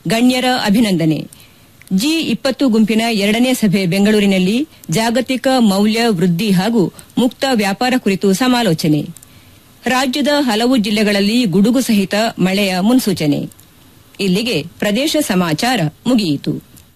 ಗಣ್ಯರ ಅಭಿನಂದನೆ ಜಿ ಇಪ್ಪತ್ತು ಗುಂಪಿನ ಎರಡನೇ ಸಭೆ ಬೆಂಗಳೂರಿನಲ್ಲಿ ಜಾಗತಿಕ ಮೌಲ್ಯ ವೃದ್ಧಿ ಹಾಗೂ ಮುಕ್ತ ವ್ಯಾಪಾರ ಕುರಿತು ಸಮಾಲೋಚನೆ ರಾಜ್ಯದ ಹಲವು ಜಿಲ್ಲೆಗಳಲ್ಲಿ ಗುಡುಗು ಸಹಿತ ಮಳೆಯ ಮುನ್ಸೂಚನೆ ಇಲ್ಲಿಗೆ ಪ್ರದೇಶ ಸಮಾಚಾರ ಮುಗಿಯಿತು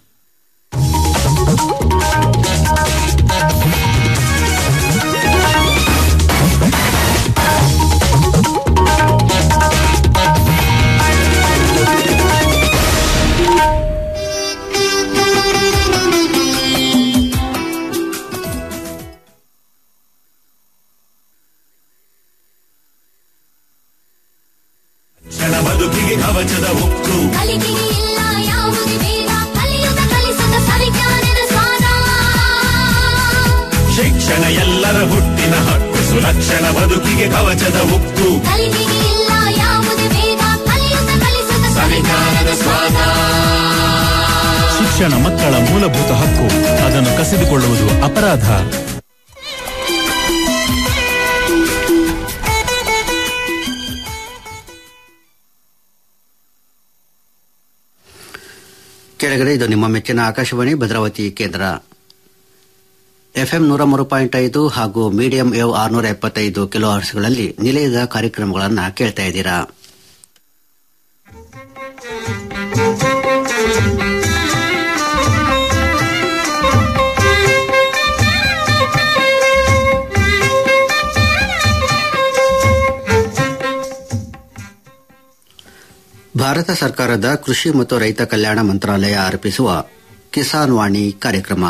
ಕ್ಷಣ ಬದುಕಿಗೆ ಕವಚದ ಉಕ್ಕು ಕಲಿಕೆಗೆ ಇಲ್ಲ ಯಾವುದೇ ಭೇದ ಕಲಿಯುತ್ತ ಕಲಿಸುತ್ತ ಸವಿಜ್ಞಾನದ ಸ್ವಾದ ಶಿಕ್ಷಣ ಎಲ್ಲರ ಹುಟ್ಟಿನ ಹಕ್ಕು ಸುಲಕ್ಷಣ ಬದುಕಿಗೆ ಕವಚದ ಉಕ್ಕು ಕಲಿಕೆಗೆ ಇಲ್ಲ ಯಾವುದೇ ಭೇದ ಕಲಿಯುತ್ತ ಕಲಿಸುತ್ತ ಸವಿಜ್ಞಾನದ ಸ್ವಾದ ಶಿಕ್ಷಣ ಮಕ್ಕಳ ಮೂಲಭೂತ ಹಕ್ಕು ಅದನ್ನು ಕಸಿದುಕೊಳ್ಳುವುದು ಅಪರಾಧ ಕೆಳಗಡೆ ಇದು ನಿಮ್ಮ ಮೆಚ್ಚಿನ ಆಕಾಶವಾಣಿ ಭದ್ರಾವತಿ ಕೇಂದ್ರ ಎಫ್ಎಂ ನೂರ ಮೂರು ಪಾಯಿಂಟ್ ಐದು ಹಾಗೂ ಮೀಡಿಯಂ ವೇವ್ ಆರ್ನೂರ ಎಪ್ಪತ್ತೈದು ಕಿಲೋ ಹರ್ಸ್ಗಳಲ್ಲಿ ನಿಲಯದ ಕಾರ್ಯಕ್ರಮಗಳನ್ನು ಕೇಳ್ತಾ ಇದ್ದೀರಾ ಭಾರತ ಸರ್ಕಾರದ ಕೃಷಿ ಮತ್ತು ರೈತ ಕಲ್ಯಾಣ ಮಂತ್ರಾಲಯ ಅರ್ಪಿಸುವ ಕಿಸಾನ್ ವಾಣಿ ಕಾರ್ಯಕ್ರಮ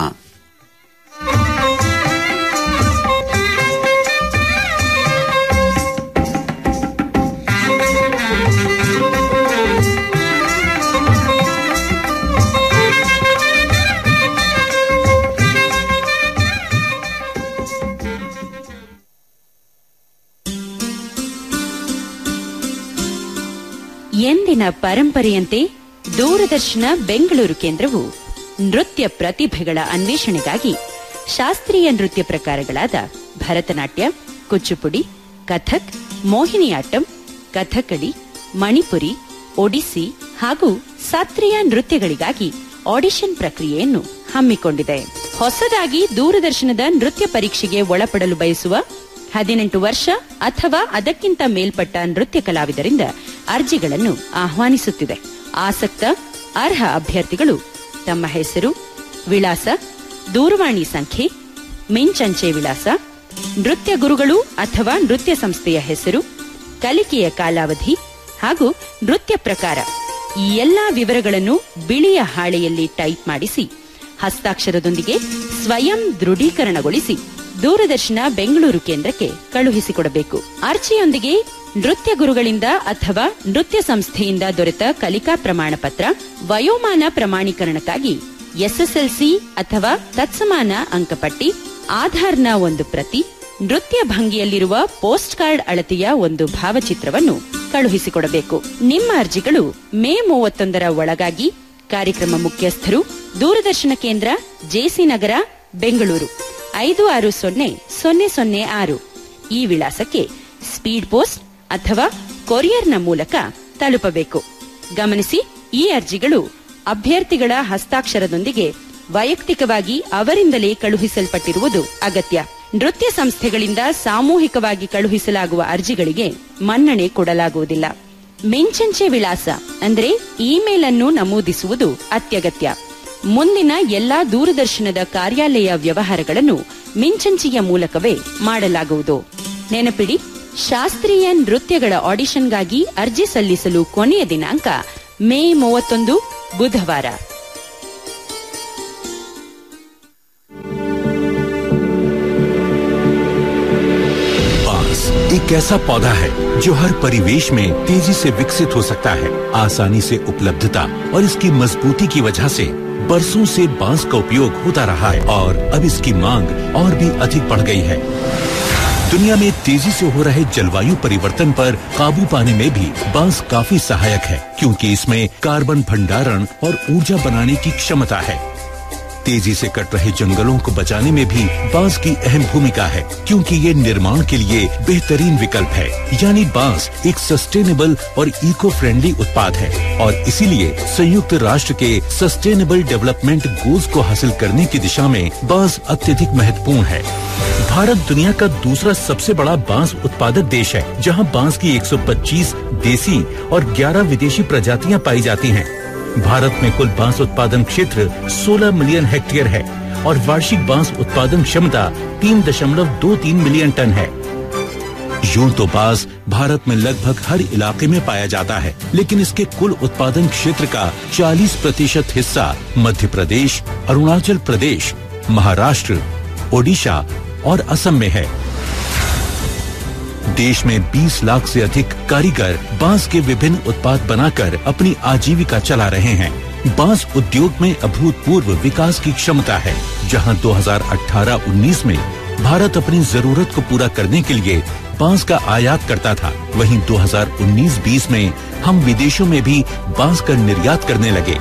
ಎಂದಿನ ಪರಂಪರೆಯಂತೆ ದೂರದರ್ಶನ ಬೆಂಗಳೂರು ಕೇಂದ್ರವು ನೃತ್ಯ ಪ್ರತಿಭೆಗಳ ಅನ್ವೇಷಣೆಗಾಗಿ ಶಾಸ್ತ್ರೀಯ ನೃತ್ಯ ಪ್ರಕಾರಗಳಾದ ಭರತನಾಟ್ಯ ಕುಚ್ಚುಪುಡಿ ಕಥಕ್ ಮೋಹಿನಿಯಾಟ್ಟಂ ಕಥಕಳಿ ಮಣಿಪುರಿ ಒಡಿಸ್ಸಿ ಹಾಗೂ ಶಾಸ್ತ್ರೀಯ ನೃತ್ಯಗಳಿಗಾಗಿ ಆಡಿಷನ್ ಪ್ರಕ್ರಿಯೆಯನ್ನು ಹಮ್ಮಿಕೊಂಡಿದೆ ಹೊಸದಾಗಿ ದೂರದರ್ಶನದ ನೃತ್ಯ ಪರೀಕ್ಷೆಗೆ ಒಳಪಡಲು ಬಯಸುವ ಹದಿನೆಂಟು ವರ್ಷ ಅಥವಾ ಅದಕ್ಕಿಂತ ಮೇಲ್ಪಟ್ಟ ನೃತ್ಯ ಕಲಾವಿದರಿಂದ ಅರ್ಜಿಗಳನ್ನು ಆಹ್ವಾನಿಸುತ್ತಿದೆ ಆಸಕ್ತ ಅರ್ಹ ಅಭ್ಯರ್ಥಿಗಳು ತಮ್ಮ ಹೆಸರು ವಿಳಾಸ ದೂರವಾಣಿ ಸಂಖ್ಯೆ ಮಿಂಚಂಚೆ ವಿಳಾಸ ನೃತ್ಯ ಗುರುಗಳು ಅಥವಾ ನೃತ್ಯ ಸಂಸ್ಥೆಯ ಹೆಸರು ಕಲಿಕೆಯ ಕಾಲಾವಧಿ ಹಾಗೂ ನೃತ್ಯ ಪ್ರಕಾರ ಈ ಎಲ್ಲಾ ವಿವರಗಳನ್ನು ಬಿಳಿಯ ಹಾಳೆಯಲ್ಲಿ ಟೈಪ್ ಮಾಡಿಸಿ ಹಸ್ತಾಕ್ಷರದೊಂದಿಗೆ ಸ್ವಯಂ ದೃಢೀಕರಣಗೊಳಿಸಿ ದೂರದರ್ಶನ ಬೆಂಗಳೂರು ಕೇಂದ್ರಕ್ಕೆ ಕಳುಹಿಸಿಕೊಡಬೇಕು ಅರ್ಜಿಯೊಂದಿಗೆ ನೃತ್ಯ ಗುರುಗಳಿಂದ ಅಥವಾ ನೃತ್ಯ ಸಂಸ್ಥೆಯಿಂದ ದೊರೆತ ಕಲಿಕಾ ಪ್ರಮಾಣ ಪತ್ರ ವಯೋಮಾನ ಪ್ರಮಾಣೀಕರಣಕ್ಕಾಗಿ ಎಸ್ಎಸ್ಎಲ್ಸಿ ಅಥವಾ ತತ್ಸಮಾನ ಅಂಕಪಟ್ಟಿ ಆಧಾರ್ನ ಒಂದು ಪ್ರತಿ ನೃತ್ಯ ಭಂಗಿಯಲ್ಲಿರುವ ಪೋಸ್ಟ್ ಕಾರ್ಡ್ ಅಳತೆಯ ಒಂದು ಭಾವಚಿತ್ರವನ್ನು ಕಳುಹಿಸಿಕೊಡಬೇಕು ನಿಮ್ಮ ಅರ್ಜಿಗಳು ಮೇ ಮೂವತ್ತೊಂದರ ಒಳಗಾಗಿ ಕಾರ್ಯಕ್ರಮ ಮುಖ್ಯಸ್ಥರು ದೂರದರ್ಶನ ಕೇಂದ್ರ ಜೆಸಿ ನಗರ ಬೆಂಗಳೂರು ಐದು ಆರು ಸೊನ್ನೆ ಸೊನ್ನೆ ಸೊನ್ನೆ ಆರು ಈ ವಿಳಾಸಕ್ಕೆ ಸ್ಪೀಡ್ ಪೋಸ್ಟ್ ಅಥವಾ ಕೊರಿಯರ್ನ ಮೂಲಕ ತಲುಪಬೇಕು ಗಮನಿಸಿ ಈ ಅರ್ಜಿಗಳು ಅಭ್ಯರ್ಥಿಗಳ ಹಸ್ತಾಕ್ಷರದೊಂದಿಗೆ ವೈಯಕ್ತಿಕವಾಗಿ ಅವರಿಂದಲೇ ಕಳುಹಿಸಲ್ಪಟ್ಟಿರುವುದು ಅಗತ್ಯ ನೃತ್ಯ ಸಂಸ್ಥೆಗಳಿಂದ ಸಾಮೂಹಿಕವಾಗಿ ಕಳುಹಿಸಲಾಗುವ ಅರ್ಜಿಗಳಿಗೆ ಮನ್ನಣೆ ಕೊಡಲಾಗುವುದಿಲ್ಲ ಮಿಂಚಂಚೆ ವಿಳಾಸ ಅಂದರೆ ಇಮೇಲ್ ಅನ್ನು ನಮೂದಿಸುವುದು ಅತ್ಯಗತ್ಯ ಮುಂದಿನ ಎಲ್ಲಾ ದೂರದರ್ಶನದ ಕಾರ್ಯಾಲಯ ವ್ಯವಹಾರಗಳನ್ನು ಮಿಂಚಂಚೆಯ ಮೂಲಕವೇ ಮಾಡಲಾಗುವುದು ನೆನಪಿಡಿ ಶಾಸ್ತ್ರೀಯ ನೃತ್ಯಗಳ ಆಡಿಷನ್ಗಾಗಿ ಅರ್ಜಿ ಸಲ್ಲಿಸಲು ಕೊನೆಯ ದಿನಾಂಕ ಮೇ ಮೂವತ್ತೊಂದು ಬುಧವಾರ बांस एक ऐसा पौधा है जो हर परिवेश में तेजी से विकसित हो सकता है आसानी से उपलब्धता और इसकी मजबूती की वजह से बरसों से बांस का उपयोग होता रहा है और अब इसकी मांग और भी अधिक बढ़ गई है दुनिया में तेजी से हो रहे जलवायु परिवर्तन पर काबू पाने में भी बांस काफी सहायक है क्योंकि इसमें कार्बन भंडारण और ऊर्जा बनाने की क्षमता है तेजी से कट रहे जंगलों को बचाने में भी बांस की अहम भूमिका है क्योंकि ये निर्माण के लिए बेहतरीन विकल्प है यानी बांस एक सस्टेनेबल और इको फ्रेंडली उत्पाद है और इसीलिए संयुक्त राष्ट्र के सस्टेनेबल डेवलपमेंट गोल्स को हासिल करने की दिशा में बांस अत्यधिक महत्वपूर्ण है भारत दुनिया का दूसरा सबसे बड़ा बांस उत्पादक देश है जहां बांस की 125 देसी और 11 विदेशी प्रजातियां पाई जाती हैं। भारत में कुल बांस उत्पादन क्षेत्र 16 मिलियन हेक्टेयर है और वार्षिक बांस उत्पादन क्षमता 3.23 मिलियन टन है यूं तो बांस भारत में लगभग हर इलाके में पाया जाता है लेकिन इसके कुल उत्पादन क्षेत्र का 40 प्रतिशत हिस्सा मध्य प्रदेश अरुणाचल प्रदेश महाराष्ट्र ओडिशा और असम में है देश में 20 लाख से अधिक कारीगर बांस के विभिन्न उत्पाद बनाकर अपनी आजीविका चला रहे हैं बांस उद्योग में अभूतपूर्व विकास की क्षमता है जहां 2018-19 में भारत अपनी जरूरत को पूरा करने के लिए बांस का आयात करता था वहीं 2019-20 में हम विदेशों में भी बांस का निर्यात करने लगे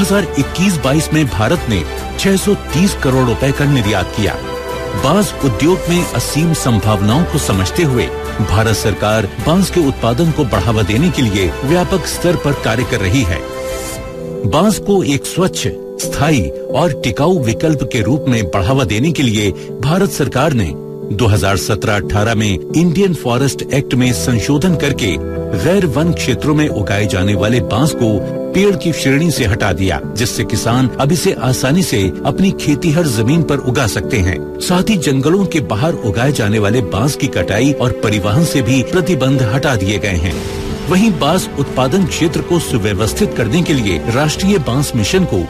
2021-22 में भारत ने 630 करोड़ रुपए का निर्यात किया बांस उद्योग में असीम संभावनाओं को समझते हुए भारत सरकार बांस के उत्पादन को बढ़ावा देने के लिए व्यापक स्तर पर कार्य कर रही है बांस को एक स्वच्छ स्थायी और टिकाऊ विकल्प के रूप में बढ़ावा देने के लिए भारत सरकार ने 2017-18 में इंडियन फॉरेस्ट एक्ट में संशोधन करके गैर वन क्षेत्रों में उगाए जाने वाले बांस को पेड़ की श्रेणी से हटा दिया जिससे किसान अब इसे आसानी से अपनी खेती हर जमीन पर उगा सकते हैं साथ ही जंगलों के बाहर उगाए जाने वाले बांस की कटाई और परिवहन से भी प्रतिबंध हटा दिए गए हैं वहीं बांस उत्पादन क्षेत्र को सुव्यवस्थित करने के लिए राष्ट्रीय बांस मिशन को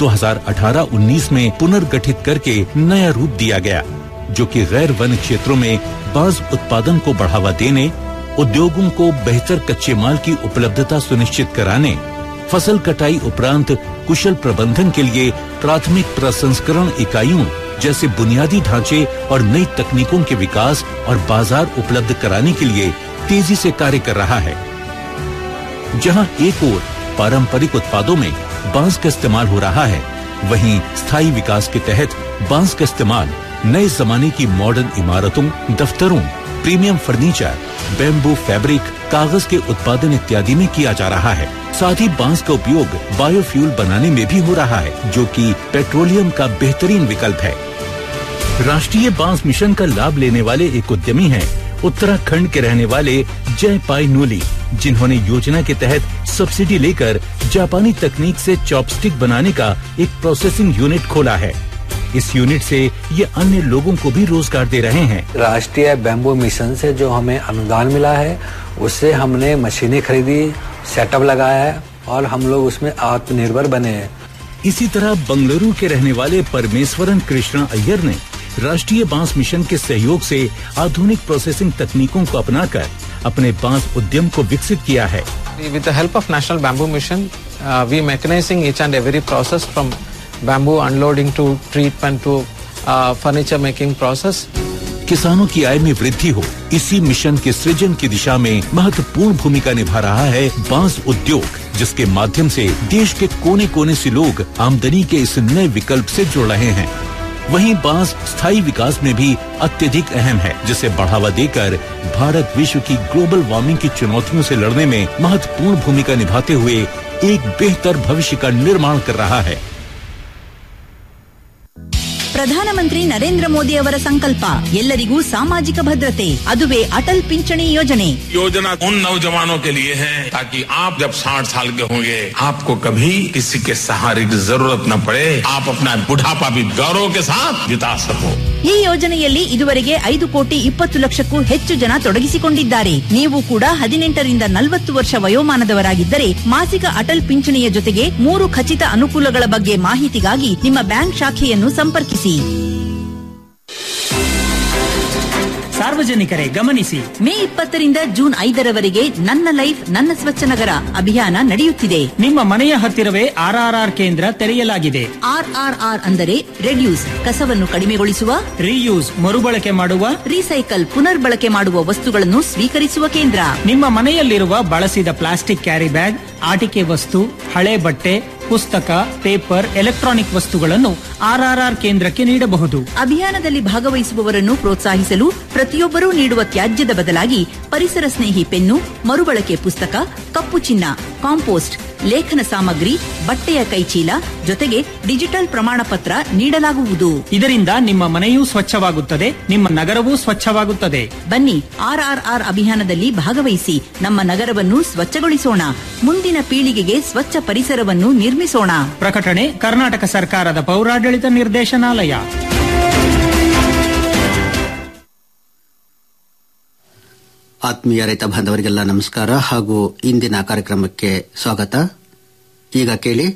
2018-19 में पुनर्गठित करके नया रूप दिया गया जो कि गैर वन क्षेत्रों में बांस उत्पादन को बढ़ावा देने उद्योगों को बेहतर कच्चे माल की उपलब्धता सुनिश्चित कराने फसल कटाई उपरांत कुशल प्रबंधन के लिए प्राथमिक प्रसंस्करण इकाइयों जैसे बुनियादी ढांचे और नई तकनीकों के विकास और बाजार उपलब्ध कराने के लिए तेजी से कार्य कर रहा है जहां एक ओर पारंपरिक उत्पादों में बांस का इस्तेमाल हो रहा है वहीं स्थायी विकास के तहत बांस का इस्तेमाल नए जमाने की मॉडर्न इमारतों दफ्तरों प्रीमियम फर्नीचर बेम्बू फैब्रिक कागज के उत्पादन इत्यादि में किया जा रहा है साथ ही बांस का उपयोग बायोफ्यूल बनाने में भी हो रहा है जो कि पेट्रोलियम का बेहतरीन विकल्प है राष्ट्रीय बांस मिशन का लाभ लेने वाले एक उद्यमी हैं उत्तराखंड के रहने वाले जय पाई नूली जिन्होंने योजना के तहत सब्सिडी लेकर जापानी तकनीक से चॉपस्टिक बनाने का एक प्रोसेसिंग यूनिट खोला है इस यूनिट से ये अन्य लोगों को भी रोजगार दे रहे हैं राष्ट्रीय बैम्बू मिशन से जो हमें अनुदान मिला है उससे हमने मशीनें खरीदी सेटअप लगाया है और हम लोग उसमें आत्मनिर्भर बने हैं इसी तरह बंगलुरु के रहने वाले परमेश्वरन कृष्णा अय्यर ने राष्ट्रीय बांस मिशन के सहयोग से आधुनिक प्रोसेसिंग तकनीकों को अपनाकर अपने बांस उद्यम को विकसित किया है With the help of National Bamboo Mission, uh, we mechanizing each and every process from bamboo unloading to treatment to uh, furniture making process. किसानों की आय में वृद्धि हो इसी मिशन के सृजन की दिशा में महत्वपूर्ण भूमिका निभा रहा है बांस उद्योग जिसके माध्यम से देश के कोने कोने से लोग आमदनी के इस नए विकल्प से जुड़ रहे हैं वहीं बांस स्थायी विकास में भी अत्यधिक अहम है जिसे बढ़ावा देकर भारत विश्व की ग्लोबल वार्मिंग की चुनौतियों से लड़ने में महत्वपूर्ण भूमिका निभाते हुए एक बेहतर भविष्य का निर्माण कर रहा है ಪ್ರಧಾನಮಂತ್ರಿ ನರೇಂದ್ರ ಮೋದಿ ಅವರ ಸಂಕಲ್ಪ ಎಲ್ಲರಿಗೂ ಸಾಮಾಜಿಕ ಭದ್ರತೆ ಅದುವೇ ಅಟಲ್ ಪಿಂಚಣಿ ಯೋಜನೆ योजना उन नौजवानों के लिए है ताकि आप जब 60 साल के होंगे आपको कभी किसी के सहारे की जरूरत न पड़े आप अपना बुढ़ापा भी गौरव के साथ बिता सको ಈ ಯೋಜನೆಯಲ್ಲಿ ಇದುವರೆಗೆ ಐದು ಕೋಟಿ ಇಪ್ಪತ್ತು ಲಕ್ಷಕ್ಕೂ ಹೆಚ್ಚು ಜನ ತೊಡಗಿಸಿಕೊಂಡಿದ್ದಾರೆ ನೀವು ಕೂಡ ಹದಿನೆಂಟರಿಂದ ನಲವತ್ತು ವರ್ಷ ವಯೋಮಾನದವರಾಗಿದ್ದರೆ ಮಾಸಿಕ ಅಟಲ್ ಪಿಂಚಣಿಯ ಜೊತೆಗೆ ಮೂರು ಖಚಿತ ಅನುಕೂಲಗಳ ಬಗ್ಗೆ ಮಾಹಿತಿಗಾಗಿ ನಿಮ್ಮ ಬ್ಯಾಂಕ್ ಶಾಖೆಯನ್ನು ಸಂಪರ್ಕಿಸಿ ಸಾರ್ವಜನಿಕರೇ ಗಮನಿಸಿ ಮೇ ಇಪ್ಪತ್ತರಿಂದ ಜೂನ್ ಐದರವರೆಗೆ ನನ್ನ ಲೈಫ್ ನನ್ನ ಸ್ವಚ್ಛ ನಗರ ಅಭಿಯಾನ ನಡೆಯುತ್ತಿದೆ ನಿಮ್ಮ ಮನೆಯ ಹತ್ತಿರವೇ ಆರ್ಆರ್ಆರ್ ಕೇಂದ್ರ ತೆರೆಯಲಾಗಿದೆ ಆರ್ಆರ್ಆರ್ ಅಂದರೆ ರೆಡ್ಯೂಸ್ ಕಸವನ್ನು ಕಡಿಮೆಗೊಳಿಸುವ ರೀಯೂಸ್ ಮರುಬಳಕೆ ಮಾಡುವ ರೀಸೈಕಲ್ ಪುನರ್ಬಳಕೆ ಮಾಡುವ ವಸ್ತುಗಳನ್ನು ಸ್ವೀಕರಿಸುವ ಕೇಂದ್ರ ನಿಮ್ಮ ಮನೆಯಲ್ಲಿರುವ ಬಳಸಿದ ಪ್ಲಾಸ್ಟಿಕ್ ಕ್ಯಾರಿ ಬ್ಯಾಗ್ ಆಟಿಕೆ ವಸ್ತು ಹಳೆ ಬಟ್ಟೆ ಪುಸ್ತಕ ಪೇಪರ್ ಎಲೆಕ್ಟ್ರಾನಿಕ್ ವಸ್ತುಗಳನ್ನು ಆರ್ಆರ್ಆರ್ ಕೇಂದ್ರಕ್ಕೆ ನೀಡಬಹುದು ಅಭಿಯಾನದಲ್ಲಿ ಭಾಗವಹಿಸುವವರನ್ನು ಪ್ರೋತ್ಸಾಹಿಸಲು ಪ್ರತಿಯೊಬ್ಬರೂ ನೀಡುವ ತ್ಯಾಜ್ಯದ ಬದಲಾಗಿ ಪರಿಸರ ಸ್ನೇಹಿ ಪೆನ್ನು ಮರುಬಳಕೆ ಪುಸ್ತಕ ಕಪ್ಪು ಚಿನ್ನ ಕಾಂಪೋಸ್ಟ್ ಲೇಖನ ಸಾಮಗ್ರಿ ಬಟ್ಟೆಯ ಕೈಚೀಲ ಜೊತೆಗೆ ಡಿಜಿಟಲ್ ಪ್ರಮಾಣ ಪತ್ರ ನೀಡಲಾಗುವುದು ಇದರಿಂದ ನಿಮ್ಮ ಮನೆಯೂ ಸ್ವಚ್ಛವಾಗುತ್ತದೆ ನಿಮ್ಮ ನಗರವೂ ಸ್ವಚ್ಛವಾಗುತ್ತದೆ ಬನ್ನಿ ಆರ್ಆರ್ಆರ್ ಅಭಿಯಾನದಲ್ಲಿ ಭಾಗವಹಿಸಿ ನಮ್ಮ ನಗರವನ್ನು ಸ್ವಚ್ಛಗೊಳಿಸೋಣ ಮುಂದಿನ ಪೀಳಿಗೆಗೆ ಸ್ವಚ್ಛ ಪರಿಸರವನ್ನು ನಿರ್ಮಿಸೋಣ ಪ್ರಕಟಣೆ ಕರ್ನಾಟಕ ಸರ್ಕಾರದ ಪೌರಾಡಳಿತ ನಿರ್ದೇಶನಾಲಯ ಆತ್ಮೀಯ ರೈತ ಬಾಂಧವರಿಗೆಲ್ಲ ನಮಸ್ಕಾರ ಹಾಗೂ ಇಂದಿನ ಕಾರ್ಯಕ್ರಮಕ್ಕೆ ಸ್ವಾಗತ ಈಗ ಕೇಳಿ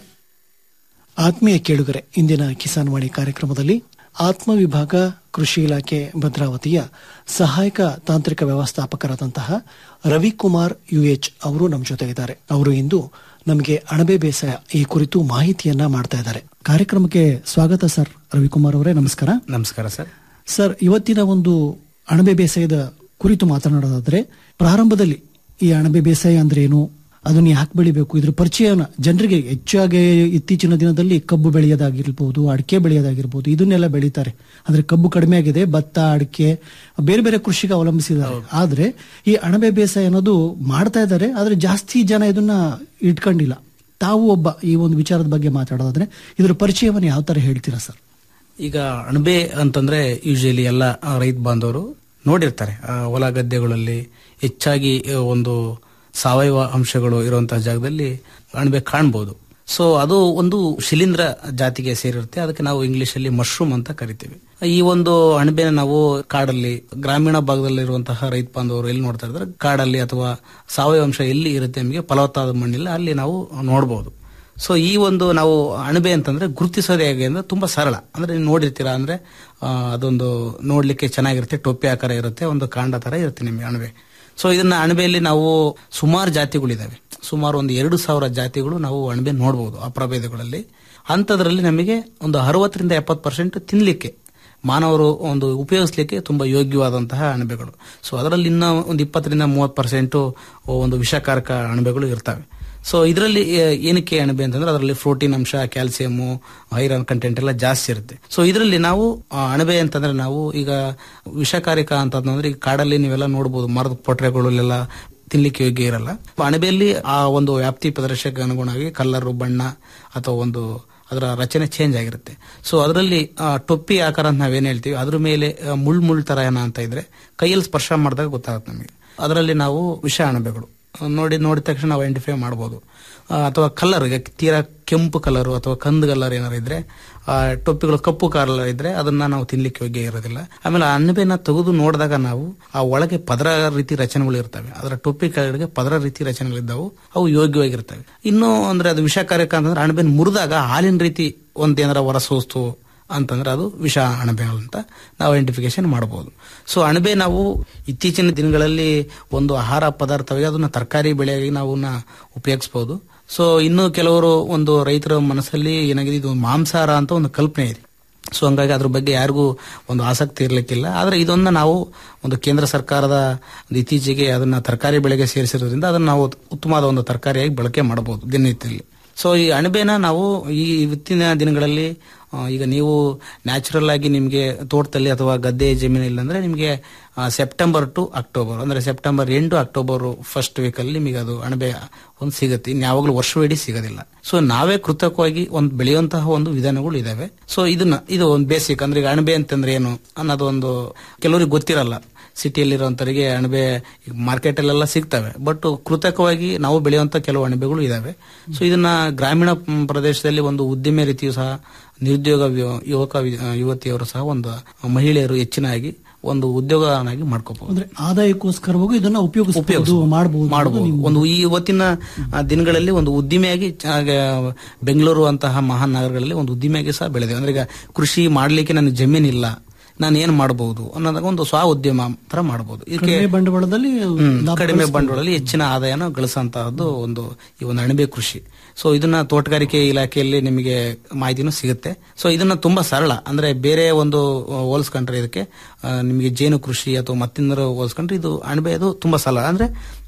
ಆತ್ಮೀಯ ಕೇಳುಗರೆ ಇಂದಿನ ಕಿಸಾನ್ ವಾಣಿ ಕಾರ್ಯಕ್ರಮದಲ್ಲಿ ಆತ್ಮ ವಿಭಾಗ ಕೃಷಿ ಇಲಾಖೆ ಭದ್ರಾವತಿಯ ಸಹಾಯಕ ತಾಂತ್ರಿಕ ವ್ಯವಸ್ಥಾಪಕರಾದಂತಹ ರವಿಕುಮಾರ್ ಯುಎಚ್ ಅವರು ನಮ್ಮ ಜೊತೆ ಇದ್ದಾರೆ ಅವರು ಇಂದು ನಮಗೆ ಅಣಬೆ ಬೇಸಾಯ ಈ ಕುರಿತು ಮಾಹಿತಿಯನ್ನ ಮಾಡ್ತಾ ಇದ್ದಾರೆ ಕಾರ್ಯಕ್ರಮಕ್ಕೆ ಸ್ವಾಗತ ಸರ್ ರವಿಕುಮಾರ್ ಅವರೇ ನಮಸ್ಕಾರ ನಮಸ್ಕಾರ ಸರ್ ಸರ್ ಇವತ್ತಿನ ಒಂದು ಅಣಬೆ ಬೇಸಾಯದ ಕುರಿತು ಮಾತನಾಡೋದಾದ್ರೆ ಪ್ರಾರಂಭದಲ್ಲಿ ಈ ಅಣಬೆ ಬೇಸಾಯ ಅಂದ್ರೆ ಏನು ಅದನ್ನ ಯಾಕೆ ಬೆಳಿಬೇಕು ಇದ್ರ ಪರಿಚಯನ ಜನರಿಗೆ ಹೆಚ್ಚಾಗಿ ಇತ್ತೀಚಿನ ದಿನದಲ್ಲಿ ಕಬ್ಬು ಬೆಳೆಯೋದಾಗಿರ್ಬೋದು ಅಡಿಕೆ ಬೆಳೆಯೋದಾಗಿರ್ಬೋದು ಇದನ್ನೆಲ್ಲ ಬೆಳೀತಾರೆ ಅಂದ್ರೆ ಕಬ್ಬು ಕಡಿಮೆ ಆಗಿದೆ ಭತ್ತ ಅಡಿಕೆ ಬೇರೆ ಬೇರೆ ಕೃಷಿಗೆ ಅವಲಂಬಿಸಿದ್ದಾರೆ ಆದ್ರೆ ಈ ಅಣಬೆ ಬೇಸಾಯ ಅನ್ನೋದು ಮಾಡ್ತಾ ಇದ್ದಾರೆ ಆದ್ರೆ ಜಾಸ್ತಿ ಜನ ಇದನ್ನ ಇಟ್ಕೊಂಡಿಲ್ಲ ತಾವು ಒಬ್ಬ ಈ ಒಂದು ವಿಚಾರದ ಬಗ್ಗೆ ಮಾತಾಡೋದಾದ್ರೆ ಇದ್ರ ಪರಿಚಯವನ್ನು ಯಾವ ತರ ಹೇಳ್ತೀರಾ ಸರ್ ಈಗ ಅಣಬೆ ಅಂತಂದ್ರೆ ಯೂಶಲಿ ಎಲ್ಲ ಆ, ರೈತ ಬಾಂಧವರು ನೋಡಿರ್ತಾರೆ ಆ, ಹೊಲ ಗದ್ದೆಗಳಲ್ಲಿ ಹೆಚ್ಚಾಗಿ ಆ, ಒಂದು ಸಾವಯವ ಅಂಶಗಳು ಇರುವಂತಹ ಜಾಗದಲ್ಲಿ ಅಣಬೆ ಕಾಣ್ಬೋದು ಸೊ ಅದು ಒಂದು ಶಿಲೀಂಧ್ರ ಜಾತಿಗೆ ಸೇರಿರುತ್ತೆ ಅದಕ್ಕೆ ನಾವು ಇಂಗ್ಲಿಷ್ ಅಲ್ಲಿ ಮಶ್ರೂಮ್ ಅಂತ ಕರಿತೀವಿ ಈ ಒಂದು ಅಣಬೆನ ನಾವು ಕಾಡಲ್ಲಿ ಗ್ರಾಮೀಣ ಭಾಗದಲ್ಲಿರುವಂತಹ ರೈತ ಬಾಂಧವರು ಎಲ್ಲಿ ನೋಡ್ತಾ ಇದ್ದಾರೆ ಕಾಡಲ್ಲಿ ಅಥವಾ ಸಾವಯವ ಅಂಶ ಎಲ್ಲಿ ಇರುತ್ತೆ ನಮಗೆ ಫಲವತ್ತಾದ ಮಣ್ಣಿಲ್ಲ ಅಲ್ಲಿ ನಾವು ನೋಡಬಹುದು ಸೊ ಈ ಒಂದು ನಾವು ಅಣಬೆ ಅಂತಂದ್ರೆ ಗುರುತಿಸೋದು ಹೇಗೆ ಅಂದ್ರೆ ತುಂಬಾ ಸರಳ ಅಂದ್ರೆ ನೀವು ನೋಡಿರ್ತೀರಾ ಅಂದ್ರೆ ಆ, ಅದೊಂದು ನೋಡ್ಲಿಕ್ಕೆ ಚೆನ್ನಾಗಿರುತ್ತೆ ಟೊಪ್ಪಿ ಆಕಾರ ಇರುತ್ತೆ ಒಂದು ಕಾಂಡ ತರ ಇರುತ್ತೆ ನಿಮಗೆ ಅಣಬೆ ಸೊ ಇದನ್ನ ಅಣಬೆಯಲ್ಲಿ ನಾವು ಸುಮಾರು ಜಾತಿಗಳಿದಾವೆ ಸುಮಾರು ಒಂದು ಎರಡು ಸಾವಿರ ಜಾತಿಗಳು ನಾವು ಅಣಬೆ ನೋಡಬಹುದು ಆ ಪ್ರಭೇದಗಳಲ್ಲಿ ಅಂಥದ್ರಲ್ಲಿ ನಮಗೆ ಒಂದು ಅರವತ್ತರಿಂದ ಎಪ್ಪತ್ತು ಪರ್ಸೆಂಟ್ ತಿನ್ಲಿಕ್ಕೆ ಮಾನವರು ಒಂದು ಉಪಯೋಗಿಸ್ಲಿಕ್ಕೆ ತುಂಬಾ ಯೋಗ್ಯವಾದಂತಹ ಅಣಬೆಗಳು ಸೊ ಅದರಲ್ಲಿ ಇನ್ನ ಒಂದು ಇಪ್ಪತ್ತರಿಂದ ಮೂವತ್ತು ಪರ್ಸೆಂಟ್ ಒಂದು ವಿಷಕಾರಕ ಅಣಬೆಗಳು ಇರ್ತವೆ ಸೊ ಇದರಲ್ಲಿ ಏನಕ್ಕೆ ಅಣಬೆ ಅಂತಂದ್ರೆ ಅದರಲ್ಲಿ ಪ್ರೋಟೀನ್ ಅಂಶ ಕ್ಯಾಲ್ಸಿಯಂ ಐರನ್ ಕಂಟೆಂಟ್ ಎಲ್ಲ ಜಾಸ್ತಿ ಇರುತ್ತೆ ಸೊ ಇದರಲ್ಲಿ ನಾವು ಆ, ಅಣಬೆ ಅಂತಂದ್ರೆ ನಾವು ಈಗ ವಿಷಕಾರಿಕ ಅಂತಂದ್ರೆ ಈಗ ಕಾಡಲ್ಲಿ ನೀವೆಲ್ಲ ನೋಡಬಹುದು ಮರದ ಪೊಟ್ರೆಗಳೆಲ್ಲ ತಿನ್ಲಿಕ್ಕೆ ಯೋಗ್ಯ ಇರಲ್ಲ ಅಣಬೆಯಲ್ಲಿ ಆ ಒಂದು ವ್ಯಾಪ್ತಿ ಪ್ರದರ್ಶಕ್ಕೆ ಅನುಗುಣವಾಗಿ ಕಲ್ಲರು ಬಣ್ಣ ಅಥವಾ ಒಂದು ಅದರ ರಚನೆ ಚೇಂಜ್ ಆಗಿರುತ್ತೆ ಸೊ ಅದರಲ್ಲಿ ಆ, ಟೊಪ್ಪಿ ಆಕಾರ ಅಂತ ನಾವೇನ್ ಹೇಳ್ತೀವಿ ಅದ್ರ ಮೇಲೆ ಆ, ಮುಳ್ ಮುಳ್ ತರ ಏನ ಅಂತ ಇದ್ರೆ ಕೈಯಲ್ಲಿ ಸ್ಪರ್ಶ ಮಾಡಿದಾಗ ಗೊತ್ತಾಗುತ್ತೆ ನಮಗೆ ಅದರಲ್ಲಿ ನಾವು ವಿಷ ಅಣಬೆಗಳು ಆ, ನೋಡಿ ನೋಡಿದ ತಕ್ಷಣ ನಾವು ಐಡೆಂಟಿಫೈ ಮಾಡ್ಬೋದು ಆ, ಅಥವಾ ಕಲರ್ ಈಗ ತೀರಾ ಕೆಂಪು ಕಲರ್ ಅಥವಾ ಕಂದು ಕಲರ್ ಏನಾರು ಇದ್ರೆ ಆ, ಟೊಪ್ಪಿಗಳು ಕಪ್ಪು ಕಲರ್ ಇದ್ರೆ ಅದನ್ನ ನಾವು ತಿನ್ಲಿಕ್ಕೆ ಯೋಗ್ಯ ಇರೋದಿಲ್ಲ ಆಮೇಲೆ ಆ ಅಣಬೆನ ತೆಗೆದು ನೋಡಿದಾಗ ನಾವು ಆ ಒಳಗೆ ಪದರ ರೀತಿ ರಚನೆಗಳು ಇರ್ತವೆ ಅದರ ಟೊಪ್ಪಿ ಕೆಳಗಡೆ ಪದರ ರೀತಿ ರಚನೆಗಳಿದ್ದಾವು ಅವು ಯೋಗ್ಯವಾಗಿರ್ತವೆ ಇನ್ನು ಅಂದ್ರೆ ಅದು ವಿಷಕಾರಕ ಅಂತಂದ್ರೆ ಅಣಬೆನ ಮುರಿದಾಗ ಹಾಲಿನ ರೀತಿ ಒಂದೇನಾರ ಹೊರಸೂಸ್ತು ಅಂತಂದ್ರೆ ಅದು ವಿಷ ಅಣಬೆಗಳು ಅಂತ ನಾವು ಐಡೆಂಟಿಫಿಕೇಶನ್ ಮಾಡಬಹುದು ಸೊ ಅಣಬೆ ನಾವು ಇತ್ತೀಚಿನ ದಿನಗಳಲ್ಲಿ ಒಂದು ಆಹಾರ ಪದಾರ್ಥವಾಗಿ ಅದನ್ನ ತರಕಾರಿ ಬೆಳೆಯಾಗಿ ನಾವು ಉಪಯೋಗಿಸಬಹುದು ಸೊ ಇನ್ನು ಕೆಲವರು ಒಂದು ರೈತರ ಮನಸ್ಸಲ್ಲಿ ಏನಾಗಿದೆ ಇದು ಮಾಂಸಾಹಾರ ಅಂತ ಒಂದು ಕಲ್ಪನೆ ಇದೆ ಸೊ ಹಂಗಾಗಿ ಅದ್ರ ಬಗ್ಗೆ ಯಾರಿಗೂ ಒಂದು ಆಸಕ್ತಿ ಇರಲಿಕ್ಕಿಲ್ಲ ಆದ್ರೆ ಇದನ್ನ ನಾವು ಒಂದು ಕೇಂದ್ರ ಸರ್ಕಾರದ ಒಂದು ಇತ್ತೀಚೆಗೆ ಅದನ್ನ ತರಕಾರಿ ಬೆಳೆಗೆ ಸೇರಿಸಿರೋದ್ರಿಂದ ಅದನ್ನ ನಾವು ಉತ್ತಮವಾದ ಒಂದು ತರಕಾರಿಯಾಗಿ ಬಳಕೆ ಮಾಡಬಹುದು ದಿನನಿತ್ಯದಲ್ಲಿ ಸೊ ಈ ಅಣಬೆನ ನಾವು ಈ ಇವತ್ತಿನ ದಿನಗಳಲ್ಲಿ ಆ, ಈಗ ನೀವು ನ್ಯಾಚುರಲ್ ಆಗಿ ನಿಮಗೆ ತೋಟದಲ್ಲಿ ಅಥವಾ ಗದ್ದೆ ಜಮೀನಲ್ಲಿ ಅಂದ್ರೆ ನಿಮಗೆ ಸೆಪ್ಟೆಂಬರ್ ಟು ಅಕ್ಟೋಬರ್ ಅಂದ್ರೆ ಸೆಪ್ಟೆಂಬರ್ ಎಂಟು ಅಕ್ಟೋಬರ್ ಫಸ್ಟ್ ವೀಕ್ ಅಲ್ಲಿ ನಿಮಗೆ ಅದು ಅಣಬೆ ಒಂದು ಸಿಗುತ್ತೆ ಇನ್ಯಾವಾಗಲೂ ವರ್ಷವಿಡೀ ಸಿಗೋದಿಲ್ಲ ಸೊ ನಾವೇ ಕೃತಕವಾಗಿ ಒಂದು ಬೆಳೆಯುವಂತಹ ಒಂದು ವಿಧಾನಗಳು ಇದಾವೆ ಸೊ ಇದನ್ನ ಇದು ಒಂದು ಬೇಸಿಕ್ ಅಂದ್ರೆ ಈಗ ಅಣಬೆ ಅಂತಂದ್ರೆ ಏನು ಅನ್ನೋದು ಒಂದು ಕೆಲವರಿಗೆ ಗೊತ್ತಿರಲ್ಲ ಸಿಟಿಯಲ್ಲಿರುವಂತವರಿಗೆ ಅಣಬೆ ಮಾರ್ಕೆಟ್ ಅಲ್ಲೆಲ್ಲ ಸಿಗ್ತವೆ ಬಟ್ ಕೃತಕವಾಗಿ ನಾವು ಬೆಳೆಯುವಂತ ಕೆಲವು ಅಣಬೆಗಳು ಇದಾವೆ ಸೊ ಇದನ್ನ ಗ್ರಾಮೀಣ ಮ್, ಪ್ರದೇಶದಲ್ಲಿ ಒಂದು ಉದ್ದಿಮೆ ರೀತಿಯೂ ಸಹ ನಿರುದ್ಯೋಗ ವ್ಯ- ಯುವಕ ವಿ- ಯುವತಿಯರು ಸಹ ಒಂದು ಮಹಿಳೆಯರು ಹೆಚ್ಚಿನಾಗಿ ಒಂದು ಉದ್ಯೋಗನಾಗಿ ಮಾಡ್ಕೋಬಹುದು ಅಂದ್ರೆ ಆದಾಯಕ್ಕೋಸ್ಕರವಾಗೂ ಇದನ್ನ ಉಪಯೋಗಿಸಬಹುದು ಮಾಡಬಹುದು ಮಾಡಬಹುದು ಒಂದು ಈ ಇವತ್ತಿನ ಆ, ದಿನಗಳಲ್ಲಿ ಒಂದು ಉದ್ದಿಮೆಯಾಗಿ ಹಾಗೆ ಬೆಂಗಳೂರು ಅಂತಹ ಮಹಾನ್ ನಗರಗಳಲ್ಲಿ ಒಂದು ಉದ್ದಿಮೆಯಾಗಿ ಸಹ ಬೆಳೆದಿದೆ ಅಂದ್ರೆ ಈಗ ಕೃಷಿ ಮಾಡ್ಲಿಕ್ಕೆ ನನಗೆ ಜಮೀನಿಲ್ಲ ನಾನು ಏನ್ ಮಾಡಬಹುದು ಅನ್ನೋದಾಗ ಒಂದು ಸ್ವ ಉದ್ಯಮ ತರ ಮಾಡಬಹುದು ಇದಕ್ಕೆ ಕಡಿಮೆ ಬಂಡವಾಳದಲ್ಲಿ ಹ್ಮ್, ಲಾಭ ಕಡಿಮೆ ಗಳಿಸ್ಬೋದು. ಬಂಡವಾಳದಲ್ಲಿ ಹೆಚ್ಚಿನ ಆದಾಯನ ಗಳಿಸುವಂತಹದ್ದು ಒಂದು ಈ ಒಂದು ಅಣಬೆ ಕೃಷಿ ಸೊ ಇದನ್ನ ತೋಟಗಾರಿಕೆ ಇಲಾಖೆಯಲ್ಲಿ ನಿಮಗೆ ಮಾಹಿತಿನೂ ಸಿಗುತ್ತೆ ಸೊ ಇದನ್ನ ತುಂಬಾ ಸರಳ ಅಂದ್ರೆ ಬೇರೆ ಒಂದು ಆ, ಹೋಲಿಸ್ಕೊಂಡ್ರೆ ಇದಕ್ಕೆ ಆ, ನಿಮಗೆ ಜೇನು ಕೃಷಿ ಅಥವಾ ಮತ್ತಿಂದರು ಹೋಲಿಸ್ಕೊಂಡ್ರೆ ಇದು ಅಣಬೆ ಅದು ತುಂಬಾ ಸರಳ ಅಂದ್ರೆ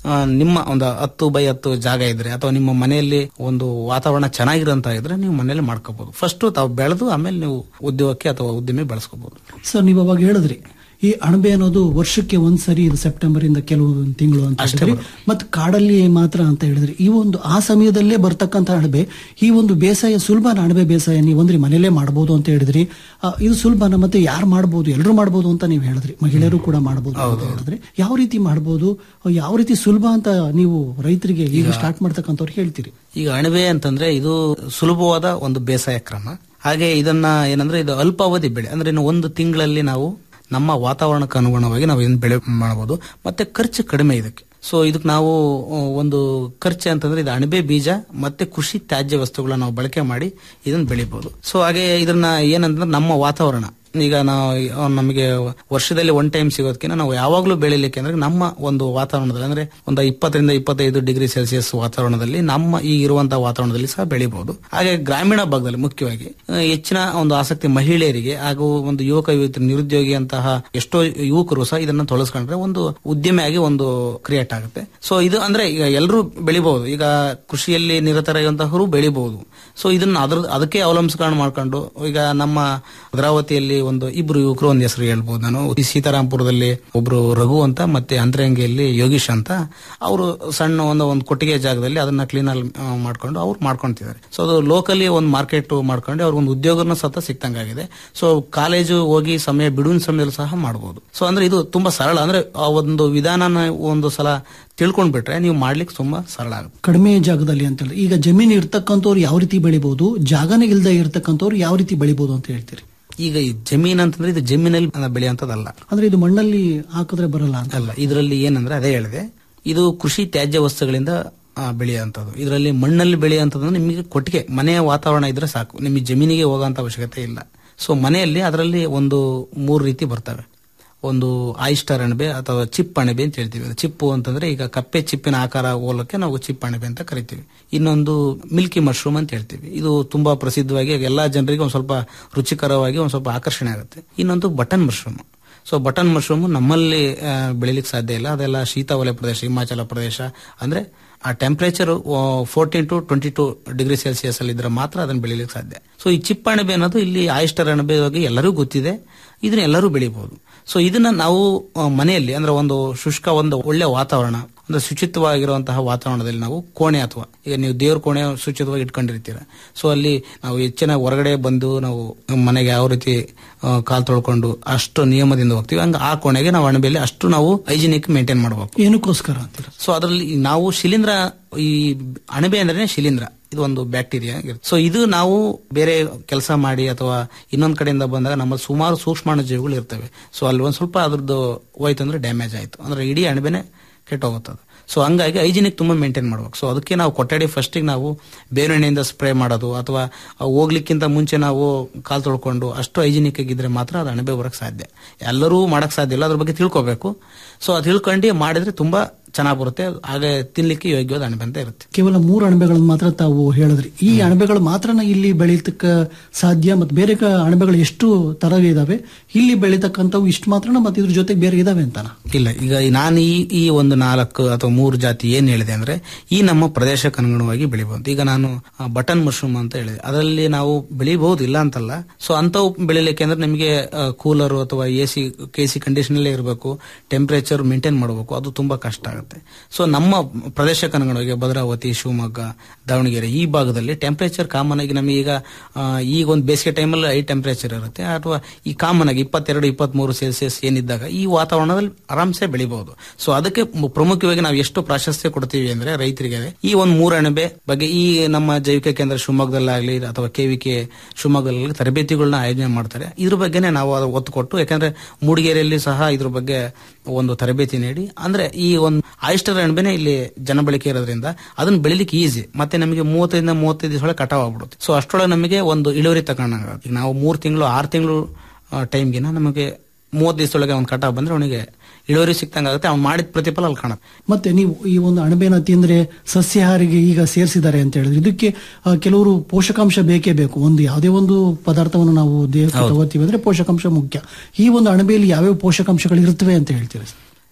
ಆ, ನಿಮ್ಮ ಒಂದು ಹತ್ತು ಬೈ ಹತ್ತು ಜಾಗ ಇದ್ರೆ ಅಥವಾ ನಿಮ್ಮ ಮನೆಯಲ್ಲಿ ಒಂದು ವಾತಾವರಣ ಚೆನ್ನಾಗಿರಂತ ಇದ್ರೆ ನೀವು ಮನೆಯಲ್ಲಿ ಮಾಡ್ಕೋಬಹುದು ಫಸ್ಟ್ ತಾವು ಬೆಳೆದು ಆಮೇಲೆ ನೀವು ಉದ್ಯೋಗಕ್ಕೆ ಅಥವಾ ಉದ್ದಿಮೆ ಬೆಳೆಸ್ಕೋಬಹುದು ಸರ್ ನೀವು ಅವಾಗ ಹೇಳಿದ್ರಿ ಈ ಅಣಬೆ ಅನ್ನೋದು ವರ್ಷಕ್ಕೆ ಒಂದ್ಸರಿ ಇದು ಸೆಪ್ಟೆಂಬರ್ ಇಂದ ಕೆಲವು ತಿಂಗಳು ಅಂತ ಅಷ್ಟೇ ಹೇಳಿದ್ರಿ ಮತ್ತೆ ಕಾಡಲ್ಲಿ ಮಾತ್ರ ಅಂತ ಹೇಳಿದ್ರಿ ಈ ಒಂದು ಆ ಸಮಯದಲ್ಲೇ ಬರ್ತಕ್ಕಂತ ಅಣಬೆ ಈ ಒಂದು ಬೇಸಾಯ ಸುಲಭನ ಅಣಬೆ ಬೇಸಾಯ ನೀವು ಅಂದ್ರೆ ಮನೇಲೇ ಮಾಡಬಹುದು ಅಂತ ಹೇಳಿದ್ರಿ ಆ, ಇದು ಸುಲಭನ ಮತ್ತೆ ಯಾರು ಮಾಡಬಹುದು ಎಲ್ಲರೂ ಮಾಡಬಹುದು ಅಂತ ನೀವು ಹೇಳಿದ್ರಿ ಮಹಿಳೆಯರು ಕೂಡ ಮಾಡಬಹುದು ಅಂತ ಹೇಳಿದ್ರಿ ಯಾವ ರೀತಿ ಮಾಡಬಹುದು ಯಾವ ರೀತಿ ಸುಲಭ ಅಂತ ನೀವು ರೈತರಿಗೆ ಈಗ ಸ್ಟಾರ್ಟ್ ಮಾಡ್ತಕ್ಕಂಥವ್ರು ಹೇಳ್ತೀರಿ ಈಗ ಅಣಬೆ ಅಂತಂದ್ರೆ ಇದು ಸುಲಭವಾದ ಒಂದು ಬೇಸಾಯ ಕ್ರಮ ಹಾಗೆ ಇದನ್ನ ಏನಂದ್ರೆ ಇದು ಅಲ್ಪಾವಧಿ ಬೆಳೆ ಅಂದ್ರೆ ಇನ್ನು ಒಂದು ತಿಂಗಳಲ್ಲಿ ನಾವು ನಮ್ಮ ವಾತಾವರಣಕ್ಕೆ ಅನುಗುಣವಾಗಿ ನಾವು ಇದನ್ನ ಬೆಳೆ ಮಾಡಬಹುದು ಮತ್ತೆ ಖರ್ಚು ಕಡಿಮೆ ಇದಕ್ಕೆ ಸೊ ಇದಕ್ಕೆ ನಾವು ಆ, ಒಂದು ಖರ್ಚು ಅಂತಂದ್ರೆ ಇದು ಅಣಬೆ ಬೀಜ ಮತ್ತೆ ಕೃಷಿ ತ್ಯಾಜ್ಯ ವಸ್ತುಗಳನ್ನ ನಾವು ಬಳಕೆ ಮಾಡಿ ಇದನ್ನ ಬೆಳಿಬಹುದು ಸೊ ಹಾಗೆ ಇದನ್ನ ಏನಂದ್ರೆ ನಮ್ಮ ವಾತಾವರಣ ಈಗ ನಾವು ಆ, ನಮಗೆ ವರ್ಷದಲ್ಲಿ ಒನ್ ಟೈಮ್ ಸಿಗೋದಕ್ಕಿಂತ ನಾವು ಯಾವಾಗಲೂ ಬೆಳಿಲಿಕ್ಕೆ ಅಂದ್ರೆ ನಮ್ಮ ಒಂದು ವಾತಾವರಣದಲ್ಲಿ ಅಂದ್ರೆ ಒಂದು ಇಪ್ಪತ್ತರಿಂದ ಇಪ್ಪತ್ತೈದು ಡಿಗ್ರಿ ಸೆಲ್ಸಿಯಸ್ ವಾತಾವರಣದಲ್ಲಿ ನಮ್ಮ ಈ ಇರುವಂತಹ ವಾತಾವರಣದಲ್ಲಿ ಸಹ ಬೆಳಿಬಹುದು ಹಾಗೆ ಗ್ರಾಮೀಣ ಭಾಗದಲ್ಲಿ ಮುಖ್ಯವಾಗಿ ಆ, ಹೆಚ್ಚಿನ ಒಂದು ಆಸಕ್ತಿ ಮಹಿಳೆಯರಿಗೆ ಹಾಗೂ ಒಂದು ಯುವಕ ಯುವತಿ ನಿರುದ್ಯೋಗಿ ಅಂತಹ ಎಷ್ಟೋ ಯುವಕರು ಸಹ ಇದನ್ನ ತೊಳಸ್ಕೊಂಡ್ರೆ ಒಂದು ಉದ್ಯಮಿಯಾಗಿ ಒಂದು ಕ್ರಿಯೇಟ್ ಆಗುತ್ತೆ ಸೊ ಇದು ಅಂದ್ರೆ ಈಗ ಎಲ್ಲರೂ ಬೆಳಿಬಹುದು ಈಗ ಕೃಷಿಯಲ್ಲಿ ನಿರತರಾಗಿರುವಂತಹವರು ಬೆಳಿಬಹುದು ಸೊ ಇದನ್ನ ಅದ್ರ ಅದಕ್ಕೆ ಅವಲಂಬಿಸ್ಕೊಂಡು ಮಾಡ್ಕೊಂಡು ಈಗ ನಮ್ಮ ಭದ್ರಾವತಿಯಲ್ಲಿ ಒಂದು ಇಬ್ರು ಯುವಕರು ಒಂದ್ ಹೆಸರು ಹೇಳ್ಬೋದು ನಾನು ಈ ಸೀತಾರಾಂಪುರದಲ್ಲಿ ಒಬ್ರು ರಘು ಅಂತ ಮತ್ತೆ ಅಂತರಂಗಿಯಲ್ಲಿ ಯೋಗೀಶ್ ಅಂತ ಅವರು ಸಣ್ಣ ಒಂದು ಒಂದು ಕೊಟ್ಟಿಗೆ ಜಾಗದಲ್ಲಿ ಅದನ್ನ ಕ್ಲೀನ್ ಅಲ್ಲಿ ಆ, ಮಾಡ್ಕೊಂಡು ಅವ್ರು ಮಾಡ್ಕೊಂತಿದ್ದಾರೆ ಸೊ ಅದು ಲೋಕಲಿ ಒಂದು ಮಾರ್ಕೆಟ್ ಮಾಡ್ಕೊಂಡು ಅವ್ರಿಗೆ ಒಂದು ಉದ್ಯೋಗನ ಸತ ಸಿಕ್ತಂಗಾಗಿದೆ ಸೊ ಕಾಲೇಜು ಹೋಗಿ ಸಮಯ ಬಿಡುವಿನ ಸಮಯದಲ್ಲೂ ಸಹ ಮಾಡಬಹುದು ಸೊ ಅಂದ್ರೆ ಇದು ತುಂಬಾ ಸರಳ ಅಂದ್ರೆ ಆ ಒಂದು ವಿಧಾನನ ಒಂದು ಸಲ ತಿಳ್ಕೊಂಡ್ಬಿಟ್ರೆ ನೀವು ಮಾಡ್ಲಿಕ್ಕೆ ತುಂಬಾ ಸರಳ ಆಗುತ್ತೆ ಕಡಿಮೆ ಜಾಗದಲ್ಲಿ ಅಂತ ಹೇಳಿ ಈಗ ಜಮೀನು ಇರ್ತಕ್ಕಂಥವ್ರು ಯಾವ ರೀತಿ ಬೆಳಿಬಹುದು ಜಾಗನೇ ಇಲ್ದೇ ಇರ್ತಕ್ಕಂಥವ್ರು ಯಾವ ರೀತಿ ಬೆಳಿಬಹುದು ಅಂತ ಹೇಳ್ತೀರಿ ಈಗ ಈ ಜಮೀನ್ ಅಂತಂದ್ರೆ ಇದು ಜಮೀನಲ್ಲಿ ಬೆಳೆಯುವಂತದಲ್ಲ ಅಂದ್ರೆ ಇದು ಮಣ್ಣಲ್ಲಿ ಹಾಕಿದ್ರೆ ಬರಲ್ಲ ಅಂತ ಅಲ್ಲ ಇದರಲ್ಲಿ ಏನಂದ್ರೆ ಅದೇ ಹೇಳಿದೆ ಇದು ಕೃಷಿ ತ್ಯಾಜ್ಯ ವಸ್ತುಗಳಿಂದ ಆ, ಬೆಳೆಯುವಂಥದ್ದು ಇದರಲ್ಲಿ ಮಣ್ಣಲ್ಲಿ ಬೆಳೆಯುವಂಥದ್ದು ನಿಮಗೆ ಕೊಟ್ಟಿಗೆ ಮನೆಯ ವಾತಾವರಣ ಇದ್ರೆ ಸಾಕು ನಿಮಗೆ ಜಮೀನಿಗೆ ಹೋಗೋಂಥ ಅವಶ್ಯಕತೆ ಇಲ್ಲ ಸೊ ಮನೆಯಲ್ಲಿ ಅದರಲ್ಲಿ ಒಂದು ಮೂರು ರೀತಿ ಬರ್ತವೆ ಒಂದು ಆಯಿಸ್ಟರ್ ಅಣಬೆ ಅಥವಾ ಚಿಪ್ ಅಣಬೆ ಅಂತ ಹೇಳ್ತೀವಿ ಅದು ಚಿಪ್ಪು ಅಂತಂದ್ರೆ ಈಗ ಕಪ್ಪೆ ಚಿಪ್ಪಿನ ಆಕಾರ ಹೋಲಕ್ಕೆ ನಾವು ಚಿಪ್ ಅಣಬೆ ಅಂತ ಕರಿತೀವಿ ಇನ್ನೊಂದು ಮಿಲ್ಕಿ ಮಶ್ರೂಮ್ ಅಂತ ಹೇಳ್ತೀವಿ ಇದು ತುಂಬಾ ಪ್ರಸಿದ್ಧವಾಗಿ ಎಲ್ಲಾ ಜನರಿಗೆ ಒಂದು ಸ್ವಲ್ಪ ರುಚಿಕರವಾಗಿ ಒಂದು ಸ್ವಲ್ಪ ಆಕರ್ಷಣೆ ಆಗುತ್ತೆ ಇನ್ನೊಂದು button mushroom so button mushroom ನಮ್ಮಲ್ಲಿ ಆ, ಬೆಳಿಲಿಕ್ಕೆ ಸಾಧ್ಯ ಇಲ್ಲ ಅದೆಲ್ಲ ಶೀತವಲಯ ಪ್ರದೇಶ ಹಿಮಾಚಲ ಪ್ರದೇಶ ಅಂದ್ರೆ ಆ temperature fourteen to twenty two degree Celsius ಅಲ್ಲಿ ಇದ್ರೆ ಮಾತ್ರ ಅದನ್ನ ಬೆಳಿಲಿಕ್ಕೆ ಸಾಧ್ಯ ಸೊ ಈ ಚಿಪ್ಪ ಅಣಬೆ ಅನ್ನೋದು ಇಲ್ಲಿ ಆಯಿಸ್ಟರ್ ಅಣಬೆ ಬಗ್ಗೆ ಎಲ್ಲರಿಗೂ ಗೊತ್ತಿದೆ ಇದನ್ನ ಎಲ್ಲರೂ ಬೆಳಿಬಹುದು ಸೊ ಇದನ್ನ ನಾವು ಆ, ಮನೆಯಲ್ಲಿ ಅಂದ್ರೆ ಒಂದು ಶುಷ್ಕ ಒಂದು ಒಳ್ಳೆ ವಾತಾವರಣ ಅಂದ್ರೆ ಶುಚಿತ್ವವಾಗಿರುವಂತಹ ವಾತಾವರಣದಲ್ಲಿ ನಾವು ಕೋಣೆ ಅಥವಾ ಈಗ ನೀವು ದೇವ್ರ ಕೋಣೆ ಶುಚಿತ್ವವಾಗಿ ಇಟ್ಕೊಂಡಿರ್ತೀರ ಸೊ ಅಲ್ಲಿ ನಾವು ಹೆಚ್ಚಿನ ಹೊರಗಡೆ ಬಂದು ನಾವು ಮನೆಗೆ ಯಾವ ರೀತಿ ಆ, ಕಾಲ್ ತೊಳ್ಕೊಂಡು ಅಷ್ಟು ನಿಯಮದಿಂದ ಹೋಗ್ತೀವಿ ಹಂಗ ಆ ಕೋಣೆಗೆ ನಾವು ಅಣಬೆಯಲ್ಲಿ ಅಷ್ಟು ನಾವು ಹೈಜಿನಿಕ್ ಮೇಂಟೈನ್ ಮಾಡಬೇಕು ಏನಕ್ಕೋಸ್ಕರ ಅಂತೀರ ಸೊ ಅದರಲ್ಲಿ ನಾವು ಶಿಲೀಂಧ್ರ ಈ ಅಣಬೆ ಅಂದ್ರೆ ಶಿಲೀಂಧ್ರ ಇದು ಒಂದು ಬ್ಯಾಕ್ಟೀರಿಯಾ ಸೊ ಇದು ನಾವು ಬೇರೆ ಕೆಲಸ ಮಾಡಿ ಅಥವಾ ಇನ್ನೊಂದ್ ಕಡೆಯಿಂದ ಬಂದಾಗ ನಮ್ಮ ಸುಮಾರು ಸೂಕ್ಷ್ಮಾಣು ಜೀವಿಗಳು ಇರ್ತವೆ ಸೊ ಅಲ್ಲಿ ಒಂದ್ ಸ್ವಲ್ಪ ಅದ್ರದ್ದು ಹೋಯ್ತು ಅಂದ್ರೆ ಡ್ಯಾಮೇಜ್ ಆಯ್ತು ಅಂದ್ರೆ ಇಡೀ ಅಣಬೆನೆ ಕೆಟ್ಟೋಗುತ್ತದೆ ಸೊ ಹಂಗಾಗಿ ಹೈಜಿನಿಕ್ ತುಂಬಾ ಮೇಂಟೈನ್ ಮಾಡ್ಬೇಕು ಸೊ ಅದಕ್ಕೆ ನಾವು ಕೊಠಡಿ ಫಸ್ಟಿಗೆ ನಾವು ಬೇರೆಣ್ಣೆಯಿಂದ ಸ್ಪ್ರೇ ಮಾಡೋದು ಅಥವಾ ಆ ಹೋಗ್ಲಿಕ್ಕಿಂತ ಮುಂಚೆ ನಾವು ಕಾಲ್ ತೊಳ್ಕೊಂಡು ಅಷ್ಟು ಹೈಜಿನಿಕ್ ಆಗಿದ್ರೆ ಮಾತ್ರ ಅದು ಅಣಬೆ ಬರಕ್ ಸಾಧ್ಯ ಎಲ್ಲರೂ ಮಾಡಕ್ ಸಾಧ್ಯ ಇಲ್ಲ ಅದ್ರ ಬಗ್ಗೆ ತಿಳ್ಕೊಬೇಕು ಸೊ ಅದು ತಿಳ್ಕೊಂಡು ಮಾಡಿದ್ರೆ ತುಂಬಾ ಚೆನ್ನಾಗಿ ಬರುತ್ತೆ ಹಾಗೆ ತಿನ್ಲಿಕ್ಕೆ ಯೋಗ್ಯವಾದ ಅಣಬೆ ಅಂತ ಇರುತ್ತೆ ಕೇವಲ ಮೂರು ಅಣಬೆಗಳನ್ನು ಮಾತ್ರ ತಾವು ಹೇಳಿದ್ರಿ ಈ ಅಣಬೆಗಳು ಮಾತ್ರನ ಇಲ್ಲಿ ಬೆಳೀತಕ್ಕ ಸಾಧ್ಯ ಮತ್ತೆ ಬೇರೆ ಕ- ಅಣಬೆಗಳು ಎಷ್ಟು ತರ ಇದಾವೆ ಇಲ್ಲಿ ಬೆಳೀತಕ್ಕಂಥವು ಇಷ್ಟು ಮಾತ್ರನ ಮತ್ತೆ ಇದ್ರ ಜೊತೆಗೆ ಬೇರೆ ಇದಾವೆ ಅಂತಾನ ಇಲ್ಲ ಈಗ ನಾನು ಈ ಈ ಒಂದು ನಾಲ್ಕು ಅಥವಾ ಮೂರು ಜಾತಿ ಏನ್ ಹೇಳಿದೆ ಅಂದ್ರೆ ಈ ನಮ್ಮ ಪ್ರದೇಶಕ್ಕೆ ಅನುಗುಣವಾಗಿ ಬೆಳಿಬಹುದು ಈಗ ನಾನು ಬಟನ್ ಮಶ್ರೂಮ್ ಅಂತ ಹೇಳಿದೆ ಅದರಲ್ಲಿ ನಾವು ಬೆಳಿಬಹುದು ಇಲ್ಲ ಅಂತಲ್ಲ ಸೊ ಅಂತವು ಬೆಳಿಲಿಕ್ಕೆ ಅಂದ್ರೆ ನಿಮಗೆ ಕೂಲರ್ ಅಥವಾ A C K C condition ಅಲ್ಲೇ ಇರಬೇಕು ಟೆಂಪರೇಚರ್ ಮೇಂಟೈನ್ ಮಾಡಬೇಕು ಅದು ತುಂಬಾ ಕಷ್ಟ ಆಗುತ್ತೆ ಸೊ ನಮ್ಮ ಪ್ರದೇಶಕ್ಕೆ ಅನುಗುಣವಾಗಿ ಭದ್ರಾವತಿ ಶಿವಮೊಗ್ಗ ದಾವಣಗೆರೆ ಈ ಭಾಗದಲ್ಲಿ ಟೆಂಪರೇಚರ್ ಕಾಮನ್ ಆಗಿ ನಮಗೆ ಈಗ ಆ, ಈಗ ಒಂದು ಬೇಸಿಗೆ ಟೈಮಲ್ಲಿ ಹೈ ಟೆಂಪರೇಚರ್ ಇರುತ್ತೆ ಅಥವಾ ಈ ಕಾಮನ್ ಆಗಿ ಇಪ್ಪತ್ತೆರಡು ಇಪ್ಪತ್ಮೂರು ಸೆಲ್ಸಿಯಸ್ ಏನಿದ್ದಾಗ ಈ ವಾತಾವರಣದಲ್ಲಿ ಆರಾಮ್ಸೆ ಬೆಳಿಬಹುದು ಸೊ ಅದಕ್ಕೆ ಮು- ಪ್ರಮುಖವಾಗಿ ನಾವು ಎಷ್ಟು ಪ್ರಾಶಸ್ತ್ಯ ಕೊಡ್ತೀವಿ ಅಂದ್ರೆ ರೈತರಿಗೆ ಈ ಒಂದು ಮೂರು ಅಣಬೆ ಬಗ್ಗೆ ಈ ನಮ್ಮ ಜೈವಿಕ ಕೇಂದ್ರ ಶಿವಮೊಗ್ಗದಲ್ಲಾಗ್ಲಿ ಅಥವಾ ಕೆವಿಕೆ ಶಿವಮೊಗ್ಗದಲ್ಲಿ ತರಬೇತಿಗಳನ್ನ ಆಯೋಜನೆ ಮಾಡ್ತಾರೆ ಇದ್ರ ಬಗ್ಗೆನೇ ನಾವು ಅದು ಒತ್ತು ಕೊಟ್ಟು ಯಾಕಂದ್ರೆ ಮೂಡಿಗೆರೆಯಲ್ಲಿ ಸಹ ಇದ್ರ ಬಗ್ಗೆ ಒಂದು ತರಬೇತಿ ನೀಡಿ ಅಂದ್ರೆ ಈ ಒಂದು ಆಯಿಸ್ಟರ್ ಅಣಬೆನೆ ಇಲ್ಲಿ ಜನಬಳಕೆ ಇರೋದ್ರಿಂದ ಅದನ್ನ ಬೆಳಿಲಿಕ್ಕೆ ಈಸಿ ಮತ್ತೆ ನಮಗೆ ಮೂವತ್ತೈದಿಂದ ಮೂವತ್ತೈದು ದಿವಸ ಕಟಾವ್ ಆಗ್ಬಿಡುತ್ತೆ ಸೊ ಅಷ್ಟರೊಳಗೆ ನಮಗೆ ಒಂದು ಇಳುವರಿ ತಗೊಂಡಾಗುತ್ತೆ ಈಗ ನಾವು ಮೂರು ತಿಂಗಳು ಆರು ತಿಂಗಳು ಟೈಮ್ಗಿನ ನಮಗೆ ಮೂವತ್ತು ದಿವಸದೊಳಗೆ ಒಂದು ಕಟಾವ್ ಬಂದ್ರೆ ಅವನಿಗೆ ಇಳುವರಿ ಸಿಕ್ತಂಗಾಗುತ್ತೆ ಅವ್ನು ಮಾಡಿದ ಪ್ರತಿಫಲ ಅಲ್ಲಿ ಕಾಣುತ್ತೆ ಮತ್ತೆ ನೀವು ಈ ಒಂದು ಅಣಬೆನ ತಿಂದ್ರೆ ಸಸ್ಯಾಹಾರಿಗೆ ಈಗ ಸೇರಿಸಿದ್ದಾರೆ ಅಂತ ಹೇಳಿದ್ರೆ ಇದಕ್ಕೆ ಆ, ಕೆಲವರು ಪೋಷಕಾಂಶ ಬೇಕೇ ಬೇಕು ಒಂದು ಯಾವುದೇ ಒಂದು ಪದಾರ್ಥವನ್ನು ನಾವು ದೇಹಕ್ಕೆ ಹೌದು. ತಗೋತೀವಿ ಅಂದ್ರೆ ಪೋಷಕಾಂಶ ಮುಖ್ಯ ಈ ಒಂದು ಅಣಬೆಯಲ್ಲಿ ಯಾವ್ಯಾವ ಪೋಷಕಾಂಶಗಳು ಇರುತ್ತವೆ ಅಂತ ಹೇಳ್ತೀರಿ ಸರ್?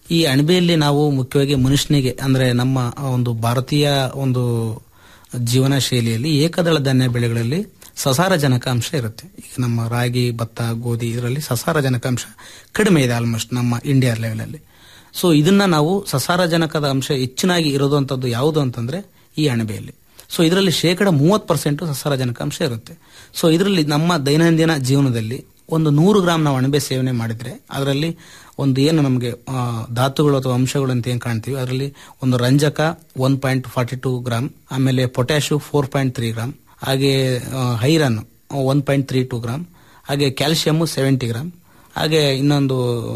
ಈ ಅಣಬೆಯಲ್ಲಿ ನಾವು ಮುಖ್ಯವಾಗಿ ಮನುಷ್ಯನಿಗೆ ಅಂದ್ರೆ ನಮ್ಮ ಒಂದು ಭಾರತೀಯ ಒಂದು ಜೀವನ ಶೈಲಿಯಲ್ಲಿ ಏಕದಳ ಧಾನ್ಯ ಬೆಳೆಗಳಲ್ಲಿ ಸಸಾರಜನಕ ಅಂಶ ಇರುತ್ತೆ ಈಗ ನಮ್ಮ ರಾಗಿ ಭತ್ತ ಗೋಧಿ ಇದರಲ್ಲಿ ಸಸಾರಜನಕ ಅಂಶ ಕಡಿಮೆ ಇದೆ ಆಲ್ಮೋಸ್ಟ್ ನಮ್ಮ ಇಂಡಿಯಾ ಲೆವೆಲಲ್ಲಿ ಸೊ ಇದನ್ನ ನಾವು ಸಸಾರಜನಕದ ಅಂಶ ಹೆಚ್ಚಿನಾಗಿ ಇರೋದಂಥದ್ದು ಯಾವುದು ಅಂತಂದ್ರೆ ಈ ಅಣಬೆಯಲ್ಲಿ ಸೊ ಇದರಲ್ಲಿ ಶೇಕಡ ಮೂವತ್ತು ಪರ್ಸೆಂಟ್ ಸಸಾರಜನಕ ಅಂಶ ಇರುತ್ತೆ ಸೊ ಇದರಲ್ಲಿ ನಮ್ಮ ದೈನಂದಿನ ಜೀವನದಲ್ಲಿ ಒಂದು ನೂರು ಗ್ರಾಮ್ ನಾವು ಅಣಬೆ ಸೇವನೆ ಮಾಡಿದ್ರೆ ಅದರಲ್ಲಿ ಒಂದು ಏನು ನಮಗೆ ಆ, ಧಾತುಗಳು ಅಥವಾ ಅಂಶಗಳು ಅಂತ ಏನು ಕಾಣ್ತೀವಿ ಅದರಲ್ಲಿ ಒಂದು ರಂಜಕ one point forty two gram ಆಮೇಲೆ potash four point three gram ಹಾಗೆ ಆ, iron one point three two gram ಹಾಗೆ ಕ್ಯಾಲ್ಸಿಯಮ್ ಸೆವೆಂಟಿ ಗ್ರಾಮ್ ಹಾಗೆ ಇನ್ನೊಂದು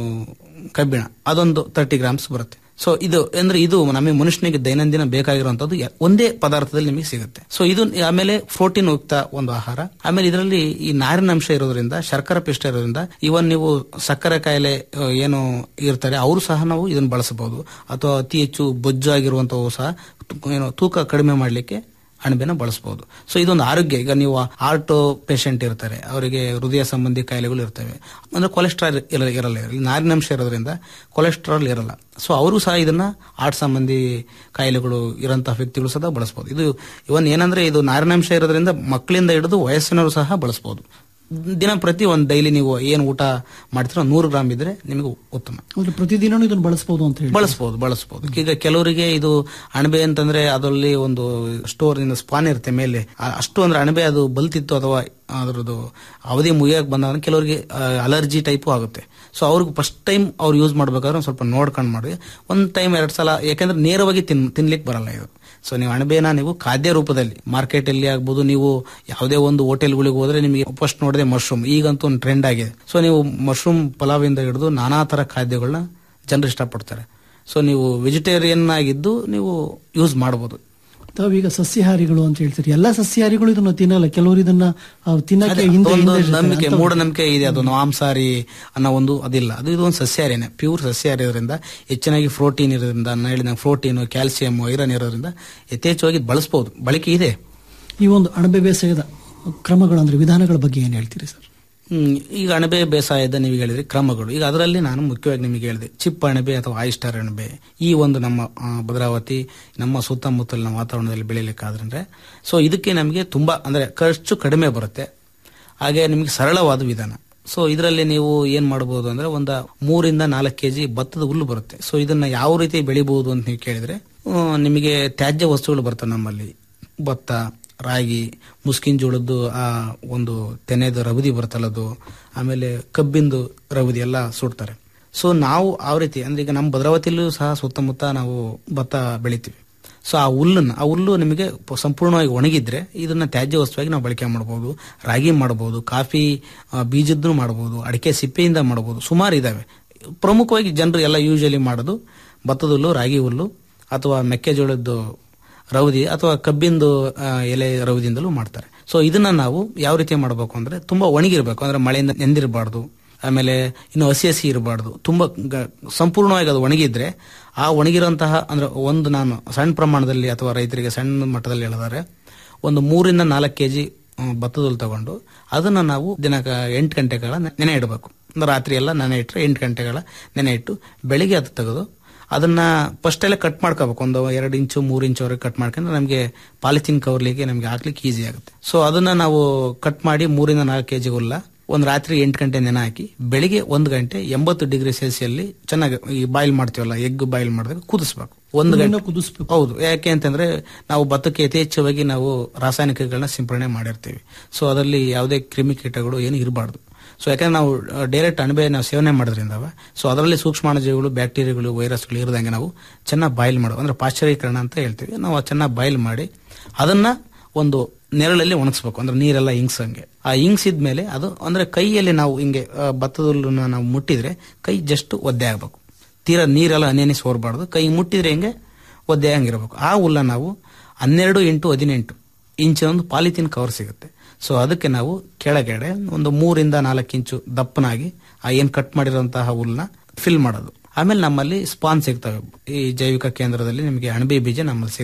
ಕಬ್ಬಿಣ ಅದೊಂದು ತರ್ಟಿ ಗ್ರಾಮ್ಸ್ ಬರುತ್ತೆ ಸೊ ಇದು ಅಂದ್ರೆ ಇದು ನಮಗೆ ಮನುಷ್ಯನಿಗೆ ದೈನಂದಿನ ಬೇಕಾಗಿರುವಂತದ್ದು ಯ- ಒಂದೇ ಪದಾರ್ಥದಲ್ಲಿ ನಿಮಗೆ ಸಿಗುತ್ತೆ ಸೊ ಇದು ಆಮೇಲೆ ಪ್ರೋಟೀನ್ ಯುಕ್ತ ಒಂದು ಆಹಾರ ಆಮೇಲೆ ಇದರಲ್ಲಿ ಈ ನಾರಿನ ಅಂಶ ಇರೋದ್ರಿಂದ ಶರ್ಕರ ಪಿಷ್ಟ ಇರೋದ್ರಿಂದ ಇವನ್ ನೀವು ಸಕ್ಕರೆ ಕಾಯಿಲೆ ಆ, ಏನು ಇರ್ತಾರೆ ಅವರು ಸಹ ನಾವು ಇದನ್ನು ಬಳಸಬಹುದು ಅಥವಾ ಅತಿ ಹೆಚ್ಚು ಬೊಜ್ಜು ಆಗಿರುವಂತವು ಸಹ ತು- ಏನು ತೂಕ ಕಡಿಮೆ ಮಾಡಲಿಕ್ಕೆ ಅಣಬೆನ ಬಳಸಬಹುದು ಸೊ ಇದೊಂದು ಆರೋಗ್ಯ ಈಗ ನೀವು ಹಾರ್ಟ್ ಪೇಷಂಟ್ ಇರ್ತಾರೆ ಅವರಿಗೆ ಹೃದಯ ಸಂಬಂಧಿ ಕಾಯಿಲೆಗಳು ಇರ್ತವೆ ಅಂದ್ರೆ ಕೊಲೆಸ್ಟ್ರಾಲ್ ಇರಲ್ಲ ಇರಲ್ಲ ಇಲ್ಲಿ ನಾರಿನಂಶ ಇರೋದ್ರಿಂದ ಕೊಲೆಸ್ಟ್ರಾಲ್ ಇರಲ್ಲ ಸೊ ಅವರು ಸಹ ಇದನ್ನ ಹಾರ್ಟ್ ಸಂಬಂಧಿ ಕಾಯಿಲೆಗಳು ಇರೋಂತಹ ವ್ಯಕ್ತಿಗಳು ಸಹ ಬಳಸಬಹುದು ಇದು ಇವನ್ ಏನಂದ್ರೆ ಇದು ನಾರಿನಂಶ ಇರೋದ್ರಿಂದ ಮಕ್ಕಳಿಂದ ಹಿಡಿದು ವಯಸ್ಸಿನವರು ಸಹ ಬಳಸಬಹುದು ದಿನ ಪ್ರತಿ ಒಂದು ಡೈಲಿ ನೀವು ಏನು ಊಟ ಮಾಡ್ತೀರೋ ನೂರು ಗ್ರಾಮ್ ಇದ್ರೆ ನಿಮಗೆ ಉತ್ತಮ ಅಂದ್ರೆ ಪ್ರತಿದಿನನೂ ಇದನ್ನು ಬಳಸಬಹುದು ಅಂತ ಹೇಳಿ ಬಳಸಬಹುದು ಬಳಸಬಹುದು ಈಗ ಕೆಲವರಿಗೆ ಇದು ಅಣಬೆ ಅಂತಂದ್ರೆ ಅದರಲ್ಲಿ ಒಂದು ಸ್ಟೋರ್ ಇಂದ ಸ್ಪಾನ್ ಇರುತ್ತೆ ಮೇಲೆ ಆ- ಅಷ್ಟು ಅಂದ್ರೆ ಅಣಬೆ ಅದು ಬಲ್ತಿತ್ತು ಅಥವಾ ಅದರದ್ದು ಅವಧಿ ಮುಗಿಯಕ್ ಬಂದಾಗ ಕೆಲವರಿಗೆ ಅಲರ್ಜಿ ಟೈಪು ಆಗುತ್ತೆ ಸೊ ಅವ್ರಿಗೆ ಫಸ್ಟ್ ಟೈಮ್ ಅವ್ರು ಯೂಸ್ ಮಾಡ್ಬೇಕಾದ್ರೆ ಒಂದ್ ಸ್ವಲ್ಪ ನೋಡ್ಕೊಂಡು ಮಾಡಿ ಒಂದ್ ಟೈಮ್ ಎರಡ್ ಸಲ ಯಾಕಂದ್ರೆ ನೇರವಾಗಿ ತಿನ್ ತಿನ್ಲಿಕ್ಕೆ ಬರಲ್ಲ ಇದು ಸೊ ನೀವು ಅಣಬೆನ ನೀವು ಖಾದ್ಯ ರೂಪದಲ್ಲಿ ಮಾರ್ಕೆಟ್ ಅಲ್ಲಿ ಆಗ್ಬೋದು ನೀವು ಯಾವುದೇ ಒಂದು ಹೋಟೆಲ್ಗಳಿಗೆ ಹೋದ್ರೆ ನಿಮಗೆ ಫಸ್ಟ್ ನೋಡಿದೆ ಮಶ್ರೂಮ್ ಈಗಂತೂ ಒಂದು ಟ್ರೆಂಡ್ ಆಗಿದೆ ಸೊ ನೀವು ಮಶ್ರೂಮ್ ಪಲಾವಿಂದ ಹಿಡಿದು ನಾನಾ ತರ ಖಾದ್ಯಗಳನ್ನ ಜನರು ಇಷ್ಟಪಡ್ತಾರೆ ಸೊ ನೀವು ವೆಜಿಟೇರಿಯನ್ ಆಗಿದ್ದು ನೀವು ಯೂಸ್ ಮಾಡಬಹುದು ತಾವೀಗ ಸಸ್ಯಾಹಾರಿಗಳು ಅಂತ ಹೇಳ್ತೀರಿ ಎಲ್ಲಾ ಸಸ್ಯಾಹಾರಿಗಳು ಇದನ್ನ ತಿನ್ನಲ್ಲ ಕೆಲವರು ಇದನ್ನ ಆ, ತಿನ್ನಕ್ಕೆ ಅದೇ, ಹಿಂದೆ ಅದೊಂದು ಹಿಂದೆ ಇರ್ತಾರೆ. ನಂಬಿಕೆ ಅಂಥವ್ರು- ಮೂಢನಂಬಿಕೆ ಇದೆ ಅದು ಮಾಂಸಾಹಾರಿ ಅನ್ನೋ ಒಂದು ಅದಿಲ್ಲ ಅದು ಇದೊಂದು ಸಸ್ಯಾಹಾರಿನೇ ಪ್ಯೂರ್ ಸಸ್ಯಾಹಾರಿ ಇರೋದ್ರಿಂದ ಹೆಚ್ಚಿನಾಗಿ ಪ್ರೋಟೀನ್ ಇರೋದ್ರಿಂದ ನಾನು ಹೇಳಿದ ಪ್ರೋಟೀನ್ ಕ್ಯಾಲ್ಸಿಯಂ ಐರನ್ ಇರೋದ್ರಿಂದ ಯಥೇಚ್ಛವಾಗಿ ಇದ್ ಬಳಸಬಹುದು ಬಳಕೆ ಇದೆ ಈ ಒಂದು ಅಣಬೆ ಬೇಸಾಯದ ಕ್ರಮಗಳು ಅಂದ್ರೆ ವಿಧಾನಗಳ ಬಗ್ಗೆ ಏನ್ ಹೇಳ್ತೀರಿ ಸರ್ ಹ್ಮ್, ಈಗ ಅಣಬೆ ಬೇಸಾಯದ ನೀವು ಹೇಳಿದ್ರಿ ಕ್ರಮಗಳು ಈಗ ಅದರಲ್ಲಿ ನಾನು ಮುಖ್ಯವಾಗಿ ನಿಮಗೆ ಹೇಳಿದೆ ಚಿಪ್ ಅಣಬೆ ಅಥವಾ ಆಯಿಸ್ಟರ್ ಅಣಬೆ ಈ ಒಂದು ನಮ್ಮ ಆ, ಭದ್ರಾವತಿ ನಮ್ಮ ಸುತ್ತಮುತ್ತಲಿನ ವಾತಾವರಣದಲ್ಲಿ ಬೆಳೀಲಿಕ್ಕಾದ್ರೆ ಸೊ ಇದಕ್ಕೆ ನಮಗೆ ತುಂಬಾ ಅಂದ್ರೆ ಖರ್ಚು ಕಡಿಮೆ ಬರುತ್ತೆ ಹಾಗೆ ನಿಮಗೆ ಸರಳವಾದ ವಿಧಾನ ಸೊ ಇದರಲ್ಲಿ ನೀವು ಏನ್ ಮಾಡಬಹುದು ಅಂದ್ರೆ ಒಂದು ಮೂರಿಂದ ನಾಲ್ಕು ಕೆಜಿ ಭತ್ತದ ಹುಲ್ಲು ಬರುತ್ತೆ ಸೊ ಇದನ್ನ ಯಾವ ರೀತಿ ಬೆಳಿಬಹುದು ಅಂತ ನೀವು ಕೇಳಿದ್ರೆ ಆ, ನಿಮಗೆ ತ್ಯಾಜ್ಯ ವಸ್ತುಗಳು ಬರ್ತವೆ ನಮ್ಮಲ್ಲಿ ಭತ್ತ ರಾಗಿ ಮುಸ್ಕಿನ್ ಜೋಳದ್ದು ಆ ಒಂದು ತೆನೆದು ರವದಿ ಬರ್ತಲ್ಲದು ಆಮೇಲೆ ಕಬ್ಬಿಂದು ರವದಿ ಎಲ್ಲ ಸುಡ್ತಾರೆ ಸೊ ನಾವು ಆ ರೀತಿ ಅಂದ್ರೆ ಈಗ ನಮ್ಮ ಭದ್ರಾವತಿಯಲ್ಲೂ ಸಹ ಸುತ್ತಮುತ್ತ ನಾವು ಭತ್ತ ಬೆಳಿತೀವಿ ಸೊ ಆ ಹುಲ್ಲನ್ನ ಆ ಹುಲ್ಲು ನಿಮಗೆ ಪ- ಸಂಪೂರ್ಣವಾಗಿ ಒಣಗಿದ್ರೆ ಇದನ್ನ ತ್ಯಾಜ್ಯ ವಸ್ತುವಾಗಿ ನಾವು ಬಳಕೆ ಮಾಡಬಹುದು ರಾಗಿ ಮಾಡಬಹುದು ಕಾಫಿ ಆ, ಬೀಜದ್ದು ಮಾಡಬಹುದು ಅಡಿಕೆ ಸಿಪ್ಪೆಯಿಂದ ಮಾಡಬಹುದು ಸುಮಾರು ಇದಾವೆ ಪ್ರಮುಖವಾಗಿ ಜನರು ಎಲ್ಲ ಯೂಶಲಿ ಮಾಡೋದು ಭತ್ತದ ಹುಲ್ಲು ರಾಗಿ ಹುಲ್ಲು ಅಥವಾ ಮೆಕ್ಕೆಜೋಳದ್ದು ರವದಿ ಅಥವಾ ಕಬ್ಬಿಂದು ಆ, ಎಲೆ ರವದಿಯಿಂದಲೂ ಮಾಡ್ತಾರೆ ಸೊ ಇದನ್ನ ನಾವು ಯಾವ ರೀತಿ ಮಾಡಬೇಕು ಅಂದ್ರೆ ತುಂಬಾ ಒಣಗಿರ್ಬೇಕು ಅಂದ್ರೆ ಮಳೆಯಿಂದ ನೆಂದಿರಬಾರ್ದು ಆಮೇಲೆ ಇನ್ನು ಹಸಿ ಹಸಿ ಇರಬಾರ್ದು ತುಂಬಾ ಗ- ಸಂಪೂರ್ಣವಾಗಿ ಅದು ಒಣಗಿದ್ರೆ ಆ ಒಣಗಿರುವಂತಹ ಅಂದ್ರೆ ಒಂದು ನಾನು ಸಣ್ಣ ಪ್ರಮಾಣದಲ್ಲಿ ಅಥವಾ ರೈತರಿಗೆ ಸಣ್ಣ ಮಟ್ಟದಲ್ಲಿ ಹೇಳಿದರೆ ಒಂದು ಮೂರಿಂದ ನಾಲ್ಕು ಕೆಜಿ ಭತ್ತದ ಹುಲ್ಲು ತಗೊಂಡು ಅದನ್ನ ನಾವು ದಿನ ಎಂಟು ಗಂಟೆಗಳ ನೆನೆ ಇಡಬೇಕು ಅಂದ್ರೆ ರಾತ್ರಿ ಎಲ್ಲ ನೆನೆ ಇಟ್ಟರೆ ಎಂಟು ಗಂಟೆಗಳ ನೆನೆ ಇಟ್ಟು ಬೆಳಿಗ್ಗೆ ಅದು ತೆಗೆದು ಅದನ್ನ ಫಸ್ಟ್ ಎಲ್ಲ ಕಟ್ ಮಾಡ್ಕೋಬೇಕು ಒಂದು ಎರಡು ಇಂಚು ಮೂರು ಇಂಚುವರೆಗೆ ಕಟ್ ಮಾಡ್ಕೊಂಡ್ರೆ ನಮಗೆ ಪಾಲಿಥಿನ್ ಕವರ್ಲಿಗೆ ನಮಗೆ ಹಾಕ್ಲಿಕ್ಕೆ ಈಸಿ ಆಗುತ್ತೆ ಸೊ ಅದನ್ನ ನಾವು ಕಟ್ ಮಾಡಿ ಮೂರಿಂದ ನಾಲ್ಕು ಕೆಜಿ ಹುಲ್ಲ ಒಂದು ರಾತ್ರಿ ಎಂಟು ಗಂಟೆ ನೆನೆ ಹಾಕಿ ಬೆಳಿಗ್ಗೆ ಒಂದು ಗಂಟೆ ಎಂಬತ್ತು ಡಿಗ್ರಿ ಸೆಲ್ಸಿಯಲ್ಲಿ ಚೆನ್ನಾಗಿ ಈ ಬಾಯ್ಲ್ ಮಾಡ್ತೀವಲ್ಲ ಎಗ್ ಬಾಯ್ಲ್ ಮಾಡಿದಾಗ ಕುದಿಸ್ಬೇಕು ಒಂದು ಗಂಟೆ ಕುದಿಸ್ಬೇಕು ಹೌದು ಯಾಕೆ ಅಂತಂದ್ರೆ ನಾವು ಭತ್ತಕ್ಕೆ ಯಥೇಚ್ಛವಾಗಿ ನಾವು ರಾಸಾಯನಿಕಗಳನ್ನ ಸಿಂಪಡಣೆ ಮಾಡಿರ್ತೀವಿ ಸೊ ಅದರಲ್ಲಿ ಯಾವುದೇ ಕ್ರಿಮಿಕೀಟಗಳು ಏನು ಇರಬಾರ್ದು ಸೊ ಯಾಕಂದ್ರೆ ನಾವು ಡೈರೆಕ್ಟ್ ಅಣಬೆ ನಾವು ಸೇವನೆ ಮಾಡೋದ್ರಿಂದ ಸೊ ಅದರಲ್ಲಿ ಸೂಕ್ಷ್ಮಾಣುಜೀವಿಗಳು ಬ್ಯಾಕ್ಟೀರಿಯಾಗಳು ವೈರಸ್ಗಳು ಇರದಂಗೆ ನಾವು ಚೆನ್ನಾಗಿ ಬಾಯ್ಲ್ ಮಾಡೋ ಅಂದ್ರೆ ಪಾಶ್ಚರೀಕರಣ ಅಂತ ಹೇಳ್ತೀವಿ ನಾವು ಚೆನ್ನಾಗಿ ಬಾಯ್ಲ್ ಮಾಡಿ ಅದನ್ನ ಒಂದು ನೆರಳಲ್ಲಿ ಒಣಗಿಸ್ಬೇಕು ಅಂದ್ರೆ ನೀರೆಲ್ಲ ಇಂಗ್ಸಂಗೆ ಆ ಇಂಗ್ಸಿದ ಮೇಲೆ ಅದು ಅಂದ್ರೆ ಕೈಯಲ್ಲಿ ನಾವು ಹಿಂಗೆ ಆ, ಭತ್ತದ ಹುಲ್ಲನ್ನ ನಾವು ಮುಟ್ಟಿದ್ರೆ ಕೈ ಜಸ್ಟ್ ಒದ್ದೆ ಆಗ್ಬೇಕು ತೀರಾ ನೀರೆಲ್ಲ ಹನಿ ಸೋರ್ಬಾರ್ದು ಕೈ ಮುಟ್ಟಿದ್ರೆ ಹಿಂಗೆ ಒದ್ದೆ ಹಂಗಿರ್ಬೇಕು ಆ ಹುಲ್ಲ ನಾವು ಹನ್ನೆರಡು ಇಂಟು ಹದಿನೆಂಟು ಇಂಚಿನ ಒಂದು ಪಾಲಿಥಿನ್ ಕವರ್ ಸಿಗುತ್ತೆ ಸೊ ಅದಕ್ಕೆ ನಾವು ಕೆಳಗಡೆ ಒಂದು ಮೂರಿಂದ ನಾಲ್ಕು ಇಂಚು ದಪ್ಪನಾಗಿ ಆ ಏನ್ ಕಟ್ ಮಾಡಿರುವಂತಹ ಹುಲ್ಲನ್ನ ಫಿಲ್ ಮಾಡೋದು ಆಮೇಲೆ ನಮ್ಮಲ್ಲಿ ಸ್ಪಾನ್ ಸಿಗ್ತವೆ ಈ ಜೈವಿಕ ಕೇಂದ್ರದಲ್ಲಿ ನಿಮಗೆ ಅಣಬೆ ಬೀಜ ನಮ್ಮಲ್ಲಿ ಸಿಗುತ್ತೆ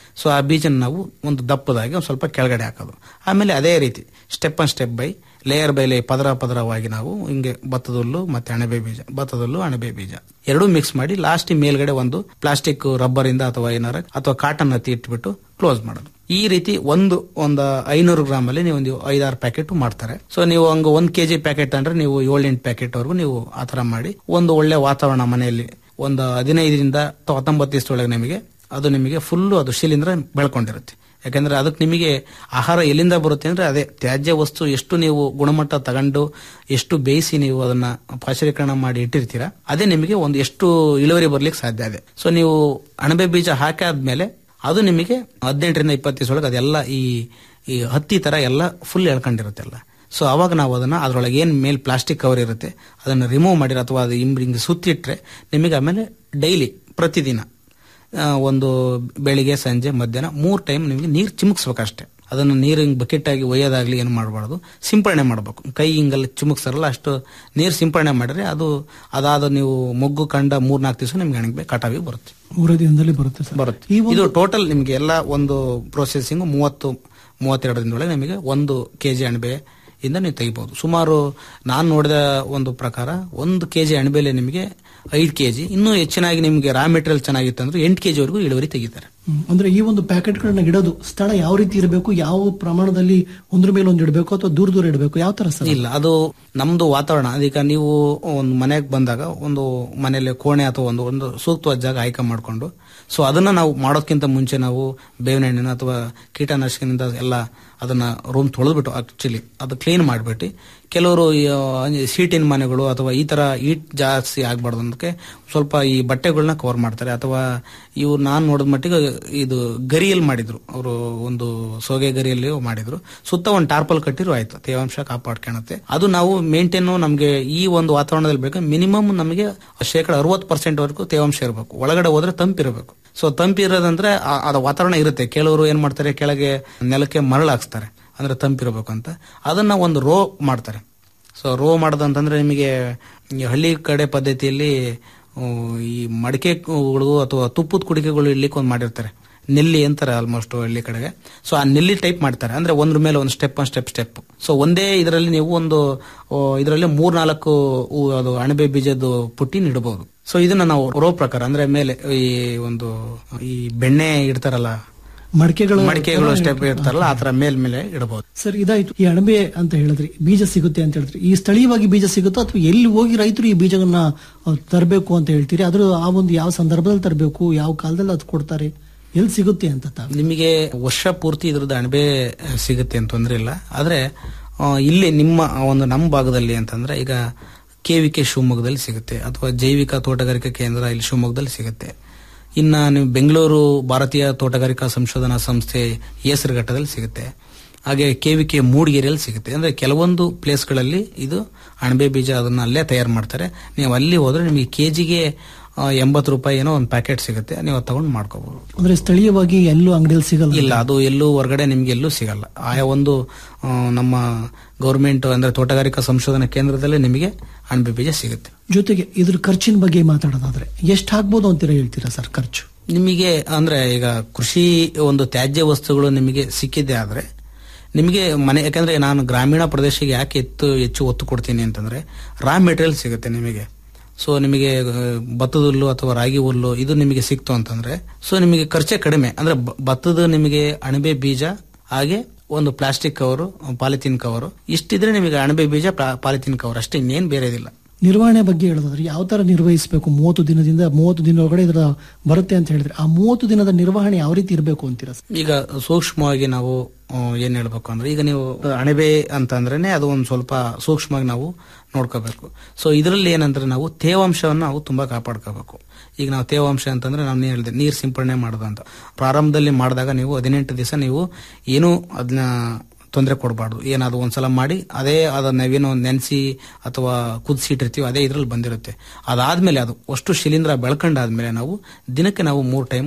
ಸೊ ಆ ಬೀಜನ ನಾವು ಒಂದು ದಪ್ಪದಾಗಿ ಒಂದು ಸ್ವಲ್ಪ ಕೆಳಗಡೆ ಹಾಕೋದು ಆಮೇಲೆ ಅದೇ ರೀತಿ step and step by layer by lay ಪದರ ಪದರವಾಗಿ ನಾವು ಹಿಂಗೆ ಭತ್ತದಲ್ಲು ಮತ್ತೆ ಅಣಬೆ ಬೀಜ ಭತ್ತದಲ್ಲು ಅಣಬೆ ಬೀಜ ಎರಡೂ ಮಿಕ್ಸ್ ಮಾಡಿ ಲಾಸ್ಟ್ ಮೇಲ್ಗಡೆ ಒಂದು ಪ್ಲಾಸ್ಟಿಕ್ ರಬ್ಬರ್ ಇಂದ ಅಥವಾ ಏನಾರ ಅಥವಾ ಕಾಟನ್ ಹತ್ತಿ ಇಟ್ಬಿಟ್ಟು ಕ್ಲೋಸ್ ಮಾಡೋದು ಈ ರೀತಿ ಒಂದು ಒಂದು ಐನೂರು ಗ್ರಾಮ್ ಅಲ್ಲಿ ನೀವು ಒಂದು ಐದಾರು ಪ್ಯಾಕೆಟ್ ಮಾಡ್ತಾರೆ ಸೊ ನೀವು ಹಂಗ ಒಂದ್ ಕೆಜಿ ಪ್ಯಾಕೆಟ್ ಅಂದ್ರೆ ನೀವು ಏಳೆಂಟು ಪ್ಯಾಕೆಟ್ ವರೆಗೂ ನೀವು ಆ ತರ ಮಾಡಿ ಒಂದು ಒಳ್ಳೆ ವಾತಾವರಣ ಮನೆಯಲ್ಲಿ ಒಂದು ಹದಿನೈದರಿಂದ ಅಥವಾ ಹತ್ತೊಂಬತ್ತು ದಿವಸದೊಳಗೆ ನಿಮಗೆ ಅದು ನಿಮಗೆ ಫುಲ್ಲು ಅದು ಶಿಲೀಂಧ್ರ ಬೆಳ್ಕೊಂಡಿರುತ್ತೆ ಯಾಕಂದ್ರೆ ಅದಕ್ಕೆ ನಿಮಗೆ ಆಹಾರ ಎಲ್ಲಿಂದ ಬರುತ್ತೆ ಅಂದ್ರೆ ಅದೇ ತ್ಯಾಜ್ಯ ವಸ್ತು ಎಷ್ಟು ನೀವು ಗುಣಮಟ್ಟ ತಗೊಂಡು ಎಷ್ಟು ಬೇಯಿಸಿ ನೀವು ಅದನ್ನ ಪಾಶ್ಚರೀಕರಣ ಮಾಡಿ ಇಟ್ಟಿರ್ತೀರಾ ಅದೇ ನಿಮಗೆ ಒಂದು ಎಷ್ಟು ಇಳುವರಿ ಬರ್ಲಿಕ್ಕೆ ಸಾಧ್ಯ ಇದೆ ಸೊ ನೀವು ಅಣಬೆ ಬೀಜ ಹಾಕಾದ್ಮೇಲೆ ಅದು ನಿಮಗೆ ಹದಿನೆಂಟರಿಂದ ಇಪ್ಪತ್ತು ದಿವಸೊಳಗೆ ಅದೆಲ್ಲ ಈ ಈ ಹತ್ತಿ ತರ ಎಲ್ಲ ಫುಲ್ ಎಳ್ಕೊಂಡಿರುತ್ತೆ ಎಲ್ಲ ಸೊ ಅವಾಗ ನಾವು ಅದನ್ನ ಅದರೊಳಗೆ ಏನ್ ಮೇಲ್ ಪ್ಲಾಸ್ಟಿಕ್ ಕವರ್ ಇರುತ್ತೆ ಅದನ್ನ ರಿಮೂವ್ ಮಾಡಿರ ಅಥವಾ ಅದು ಹಿಂಗ್ ಹಿಂಗೆ ಸುತ್ತಿಟ್ರೆ ನಿಮಗೆ ಆಮೇಲೆ ಡೈಲಿ ಪ್ರತಿದಿನ ಆ, ಒಂದು ಬೆಳಿಗ್ಗೆ ಸಂಜೆ ಮಧ್ಯಾಹ್ನ ಮೂರ್ ಟೈಮ್ ನಿಮಗೆ ನೀರು ಚಿಮುಕ್ಸ್ಬೇಕಷ್ಟೇ ಅದನ್ನು ನೀರು ಹಿಂಗ್ ಬಕೆಟ್ ಆಗಿ ಒಯ್ಯೋದಾಗ್ಲಿ ಏನು ಮಾಡಬಾರ್ದು ಸಿಂಪರಣೆ ಮಾಡಬೇಕು ಕೈ ಹಿಂಗಲ್ಲಿ ಚಿಮುಕ್ಸಾರಲ್ಲ ಅಷ್ಟು ನೀರು ಸಿಂಪರಣೆ ಮಾಡಿದ್ರೆ ಅದು ಅದಾದ ನೀವು ಮೊಗ್ಗು ಕಂಡ ಮೂರ್ನಾಲ್ಕು ದಿವಸ ನಿಮ್ಗೆ ಅಣಬೆ ಕಟಾವಿಗೆ ಬರುತ್ತೆ ಮೂರೇ ದಿನದಲ್ಲಿ ಬರುತ್ತೆ ಸರ್ ಬರುತ್ತೆ ಇದು ಟೋಟಲ್ ನಿಮಗೆ ಎಲ್ಲ ಒಂದು ಪ್ರೊಸೆಸಿಂಗ್ ಮೂವತ್ತು ಮೂವತ್ತೆರಡು ದಿನದೊಳಗೆ ನಿಮಗೆ ಒಂದು ಕೆಜಿ ಅಣಬೆ ಇಂದ ನೀವು ತೆಗಿಬಹುದು ಸುಮಾರು ನಾನು ನೋಡಿದ ಒಂದು ಪ್ರಕಾರ ಒಂದು ಕೆಜಿ ಅಣಬೆಲೆ ನಿಮಗೆ ಐದು ಕೆಜಿ ಇನ್ನೂ ಹೆಚ್ಚಿನಾಗಿ ನಿಮಗೆ ರಾ ಮೆಟೀರಿಯಲ್ ಚೆನ್ನಾಗಿತ್ತು ಅಂದ್ರೆ ಎಂಟು ಕೆಜಿ ವರೆಗೂ ಇಳುವರಿ ತೆಗಿತಾರೆ ಹ್ಮ್. ಅಂದ್ರೆ ಈ ಒಂದು ಪ್ಯಾಕೆಟ್ಗಳನ್ನ ಇಡೋದು ಸ್ಥಳ ಯಾವ ರೀತಿ ಇರಬೇಕು ಯಾವ ಪ್ರಮಾಣದಲ್ಲಿ ಒಂದ್ರ ಮೇಲೆ ಒಂದು ಇಡಬೇಕು ಅಥವಾ ದೂರ ದೂರ ಇಡಬೇಕು ಯಾವ ತರ ಸರ್ ಇಲ್ಲ ಅದು ನಮ್ದು ವಾತಾವರಣ ಅದೀಗ ನೀವು ಒಂದು ಮನೆಗೆ ಬಂದಾಗ ಒಂದು ಮನೆಯಲ್ಲಿ ಕೋಣೆ ಅಥವಾ ಒಂದು ಒಂದು ಸೂಕ್ತವಾದ ಜಾಗ ಆಯ್ಕೆ ಮಾಡಿಕೊಂಡು ಸೊ ಅದನ್ನ ನಾವು ಮಾಡೋದಕ್ಕಿಂತ ಮುಂಚೆ ನಾವು ಬೇವಿನ ಎಣ್ಣೆನ ಅಥವಾ ಕೀಟನಾಶಕನಿಂದ ಎಲ್ಲ ಅದನ್ನ ರೂಮ್ ತೊಳೆದ್ಬಿಟ್ಟು ಆಕ್ಚುಲಿ ಅದು ಕ್ಲೀನ್ ಮಾಡಿಬಿಟ್ಟು ಕೆಲವರು ಈ, ಆ, ಸೀಟಿನ ಮನೆಗಳು ಅಥವಾ ಈ ತರ ಈಟ್ ಜಾಸ್ತಿ ಆಗ್ಬಾರ್ದು ಅನ್ನೋದಕ್ಕೆ ಸ್ವಲ್ಪ ಈ ಬಟ್ಟೆಗಳನ್ನ ಕವರ್ ಮಾಡ್ತಾರೆ ಅಥವಾ ಇವು ನಾನು ನೋಡಿದ ಮಟ್ಟಿಗೆ ಇದು ಗರಿಯಲ್ಲಿ ಮಾಡಿದ್ರು ಅವರು ಒಂದು ಸೋಗೆ ಗರಿಯಲ್ಲಿ ಮಾಡಿದ್ರು ಸುತ್ತ ಒಂದು ಟಾರ್ಪಲ್ ಕಟ್ಟಿರು ಆಯ್ತು ತೇವಾಂಶ ಕಾಪಾಡ್ಕೊಳತ್ತೆ ಅದು ನಾವು ಮೇಂಟೈನ್ ನಮಗೆ ಈ ಒಂದು ವಾತಾವರಣದಲ್ಲಿ ಬೇಕು ಮಿನಿಮಮ್ ನಮಗೆ ಶೇಕಡ ಅರವತ್ತು ಪರ್ಸೆಂಟ್ ವರೆಗೂ ತೇವಾಂಶ ಇರಬೇಕು ಒಳಗಡೆ ಹೋದ್ರೆ ತಂಪಿರಬೇಕು ಸೊ ತಂಪಿರೋದಂದ್ರೆ ಆ- ಅದು ವಾತಾವರಣ ಇರುತ್ತೆ ಕೆಲವರು ಏನ್ ಮಾಡ್ತಾರೆ ಕೆಳಗೆ ನೆಲಕ್ಕೆ ಮರಳು ಹಾಕ್ಸ್ತಾರೆ ಅಂದ್ರೆ ತಂಪಿರಬೇಕು ಅಂತ ಅದನ್ನ ಒಂದು ರೋ ಮಾಡ್ತಾರೆ ಸೊ ರೋ ಮಾಡೋದಂತಂದ್ರೆ ನಿಮಗೆ ಈ ಹಳ್ಳಿ ಕಡೆ ಪದ್ಧತಿಯಲ್ಲಿ ಆ, ಈ ಮಡಿಕೆಗಳು ಅಥವಾ ತುಪ್ಪದ ಕುಡಿಕೆಗಳು ಇಡ್ಲಿಕ್ಕೆ ಒಂದು ಮಾಡಿರ್ತಾರೆ ನೆಲ್ಲಿ ಅಂತಾರೆ ಆಲ್ಮೋಸ್ಟ್ ಹಳ್ಳಿ ಕಡೆಗೆ ಸೊ ಆ ನೆಲ್ಲಿ ಟೈಪ್ ಮಾಡ್ತಾರೆ ಅಂದ್ರೆ ಒಂದ್ರ ಮೇಲೆ ಒಂದು step one step step so ಒಂದೇ ಇದರಲ್ಲಿ ನೀವು ಒಂದು ಇದರಲ್ಲಿ ಮೂರ್ನಾಲ್ಕು ಹೂ- ಅದು ಅಣಬೆ ಬೀಜದ ಪುಟ್ಟಿ ಇಡಬಹುದು ಸೊ ಇದನ್ನ ನಾವು ರೋ ಪ್ರಕಾರ ಅಂದ್ರೆ ಮೇಲೆ ಈ ಒಂದು ಈ ಬೆಣ್ಣೆ ಇಡ್ತಾರಲ್ಲ ಮಡಿಕೆಗಳು ಮಡಿಕೆಗಳು ಸ್ಟೆಪ್ ಇಡ್ತಾರಲ್ಲ ಆ ತರ ಮೇಲ್ ಮೇಲೆ ಇಡಬಹುದು ಸರ್ ಇದಾಯ್ತು ಈ ಅಣಬೆ ಅಂತ ಹೇಳಿದ್ರಿ ಬೀಜ ಸಿಗುತ್ತೆ ಅಂತ ಹೇಳಿದ್ರಿ ಈ ಸ್ಥಳೀಯವಾಗಿ ಬೀಜ ಸಿಗುತ್ತೋ ಅಥವಾ ಎಲ್ಲಿ ಹೋಗಿ ರೈತರು ಈ ಬೀಜಗಳನ್ನ ತರಬೇಕು ಅಂತ ಹೇಳ್ತೀರಿ ಅದ್ರ ಆ ಒಂದು ಯಾವ ಸಂದರ್ಭದಲ್ಲಿ ತರಬೇಕು ಯಾವ ಕಾಲದಲ್ಲಿ ಅದು ಕೊಡ್ತಾರೆ ಎಲ್ಲಿ ಸಿಗುತ್ತೆ ಅಂತ ತಾವು ನಿಮಗೆ ವರ್ಷ ಪೂರ್ತಿ ಇದ್ರದ್ದು ಅಣಬೆ ಸಿಗುತ್ತೆ ಅಂತ ತೊಂದ್ರೆ ಇಲ್ಲ ಆದ್ರೆ ಆ, ಇಲ್ಲಿ ನಿಮ್ಮ ಒಂದು ನಮ್ಮ ಭಾಗದಲ್ಲಿ ಅಂತಂದ್ರೆ ಈಗ ಕೆವಿಕೆ ಶಿವಮೊಗ್ಗದಲ್ಲಿ ಸಿಗುತ್ತೆ ಅಥವಾ ಜೈವಿಕ ತೋಟಗಾರಿಕಾ ಕೇಂದ್ರ ಇಲ್ಲಿ ಶಿವಮೊಗ್ಗದಲ್ಲಿ ಸಿಗುತ್ತೆ ಇನ್ನ ನೀವು ಬೆಂಗಳೂರು ಭಾರತೀಯ ತೋಟಗಾರಿಕಾ ಸಂಶೋಧನಾ ಸಂಸ್ಥೆ ಹೆಸರುಘಟ್ಟದಲ್ಲಿ ಸಿಗುತ್ತೆ ಹಾಗೆ ಕೆವಿಕೆ ಮೂಡಿಗೆರೆಯಲ್ಲಿ ಸಿಗುತ್ತೆ ಅಂದ್ರೆ ಕೆಲವೊಂದು ಪ್ಲೇಸ್ಗಳಲ್ಲಿ ಇದು ಅಣಬೆ ಬೀಜ ಅದನ್ನ ಅಲ್ಲೇ ತಯಾರು ಮಾಡ್ತಾರೆ ನೀವು ಅಲ್ಲಿ ಹೋದ್ರೆ ನಿಮಗೆ ಕೆಜಿಗೆ ಎಂಬತ್ತು ರೂಪಾಯಿ ಏನೋ ಒಂದು ಪ್ಯಾಕೆಟ್ ಸಿಗುತ್ತೆ ನೀವು ಅದು ತಗೊಂಡು ಮಾಡ್ಕೋಬಹುದು ಅಂದ್ರೆ ಸ್ಥಳೀಯವಾಗಿ ಎಲ್ಲೂ ಅಂಗಡಿಯಲ್ಲಿ ಸಿಗಲ್ಲ ಇಲ್ಲ ಅದು ಎಲ್ಲೂ ಹೊರಗಡೆ ನಿಮ್ಗೆ ಎಲ್ಲೂ ಸಿಗಲ್ಲ ಆಯಾ ಒಂದು ಆ, ನಮ್ಮ ಗೌರ್ಮೆಂಟ್ ಅಂದ್ರೆ ತೋಟಗಾರಿಕಾ ಸಂಶೋಧನಾ ಕೇಂದ್ರದಲ್ಲೇ ನಿಮಗೆ ಅಣಬೆ ಬೀಜ ಸಿಗುತ್ತೆ ಜೊತೆಗೆ ಇದ್ರ ಖರ್ಚಿನ ಬಗ್ಗೆ ಮಾತಾಡೋದಾದ್ರೆ ಎಷ್ಟು ಹಾಕ್ಬೋದು ಅಂತೀರಾ ಹೇಳ್ತೀರಾ ಸರ್ ಖರ್ಚು ನಿಮಗೆ ಅಂದ್ರೆ ಈಗ ಕೃಷಿ ಒಂದು ತ್ಯಾಜ್ಯ ವಸ್ತುಗಳು ನಿಮಗೆ ಸಿಕ್ಕಿದೆ ಆದ್ರೆ ನಿಮಗೆ ಮನೆ ಯಾಕಂದ್ರೆ ನಾನು ಗ್ರಾಮೀಣ ಪ್ರದೇಶಕ್ಕೆ ಯಾಕೆ ಎತ್ತು ಹೆಚ್ಚು ಒತ್ತು ಕೊಡ್ತೀನಿ ಅಂತಂದ್ರೆ ರಾ ಮೆಟೀರಿಯಲ್ ಸಿಗುತ್ತೆ ನಿಮಗೆ ಸೊ ನಿಮಗೆ ಆ, ಭತ್ತದ ಹುಲ್ಲು ಅಥವಾ ರಾಗಿ ಹುಲ್ಲು ಇದು ನಿಮಗೆ ಸಿಕ್ತು ಅಂತಂದ್ರೆ ಸೊ ನಿಮಗೆ ಖರ್ಚೆ ಕಡಿಮೆ ಅಂದ್ರೆ ಬ- ಭತ್ತದ ನಿಮಗೆ ಅಣಬೆ ಬೀಜ ಹಾಗೆ ಒಂದು ಪ್ಲಾಸ್ಟಿಕ್ ಕವರು ಪಾಲಿಥಿನ್ ಕವರು ಇಷ್ಟಿದ್ರೆ ನಿಮಗೆ ಅಣಬೆ ಬೀಜ ಪಾಲಿಥಿನ್ ಕವರ್ ಅಷ್ಟೇ ಇನ್ನೇನು ಬೇರೆದಿಲ್ಲ ನಿರ್ವಹಣೆ ಬಗ್ಗೆ ಹೇಳೋದಾದ್ರೆ ಯಾವ ತರ ನಿರ್ವಹಿಸಬೇಕು ಮೂವತ್ತು ದಿನದಿಂದ ಮೂವತ್ತು ದಿನ ಒಳಗಡೆ ಇದರ ಬರುತ್ತೆ ಅಂತ ಹೇಳಿದ್ರೆ ಆ ಮೂವತ್ತು ದಿನದ ನಿರ್ವಹಣೆ ಯಾವ ರೀತಿ ಇರಬೇಕು ಅಂತೀರಾ ಸರ್? ಈಗ ಸೂಕ್ಷ್ಮವಾಗಿ ನಾವು ಆ, ಏನ್ ಹೇಳ್ಬೇಕು ಅಂದ್ರೆ ಈಗ ನೀವು ಅಣಬೆ ಅಂತ ಅಂದ್ರೇನೆ ಅದು ಒಂದು ಸ್ವಲ್ಪ ಸೂಕ್ಷ್ಮವಾಗಿ ನಾವು ನೋಡ್ಕೋಬೇಕು ಸೊ ಇದರಲ್ಲಿ ಏನಂದ್ರೆ ನಾವು ತೇವಾಂಶವನ್ನು ನಾವು ತುಂಬಾ ಕಾಪಾಡ್ಕೋಬೇಕು ಈಗ ನಾವು ತೇವಾಂಶ ಅಂತಂದ್ರೆ ನಾನು ಹೇಳಿದೆ ನೀರು ಸಿಂಪಡಣೆ ಮಾಡೋದು ಅಂತ ಪ್ರಾರಂಭದಲ್ಲಿ ಮಾಡಿದಾಗ ನೀವು ಹದಿನೆಂಟು ದಿವಸ ನೀವು ಏನೂ ಅದನ್ನ ತೊಂದರೆ ಕೊಡಬಾರ್ದು ಏನಾದ್ರು ಒಂದ್ಸಲ ಮಾಡಿ ಅದೇ ಅದನ್ನ ನಾವೇನೋ ನೆನೆಸಿ ಅಥವಾ ಕುದಿಸಿ ಇಟ್ಟಿರ್ತೀವಿ ಅದೇ ಇದ್ರಲ್ಲಿ ಬಂದಿರುತ್ತೆ ಅದಾದ್ಮೇಲೆ ಅದು ಅಷ್ಟು ಶಿಲೀಂಧ್ರ ಬೆಳ್ಕೊಂಡಾದ್ಮೇಲೆ ನಾವು ದಿನಕ್ಕೆ ನಾವು ಮೂರು ಟೈಮು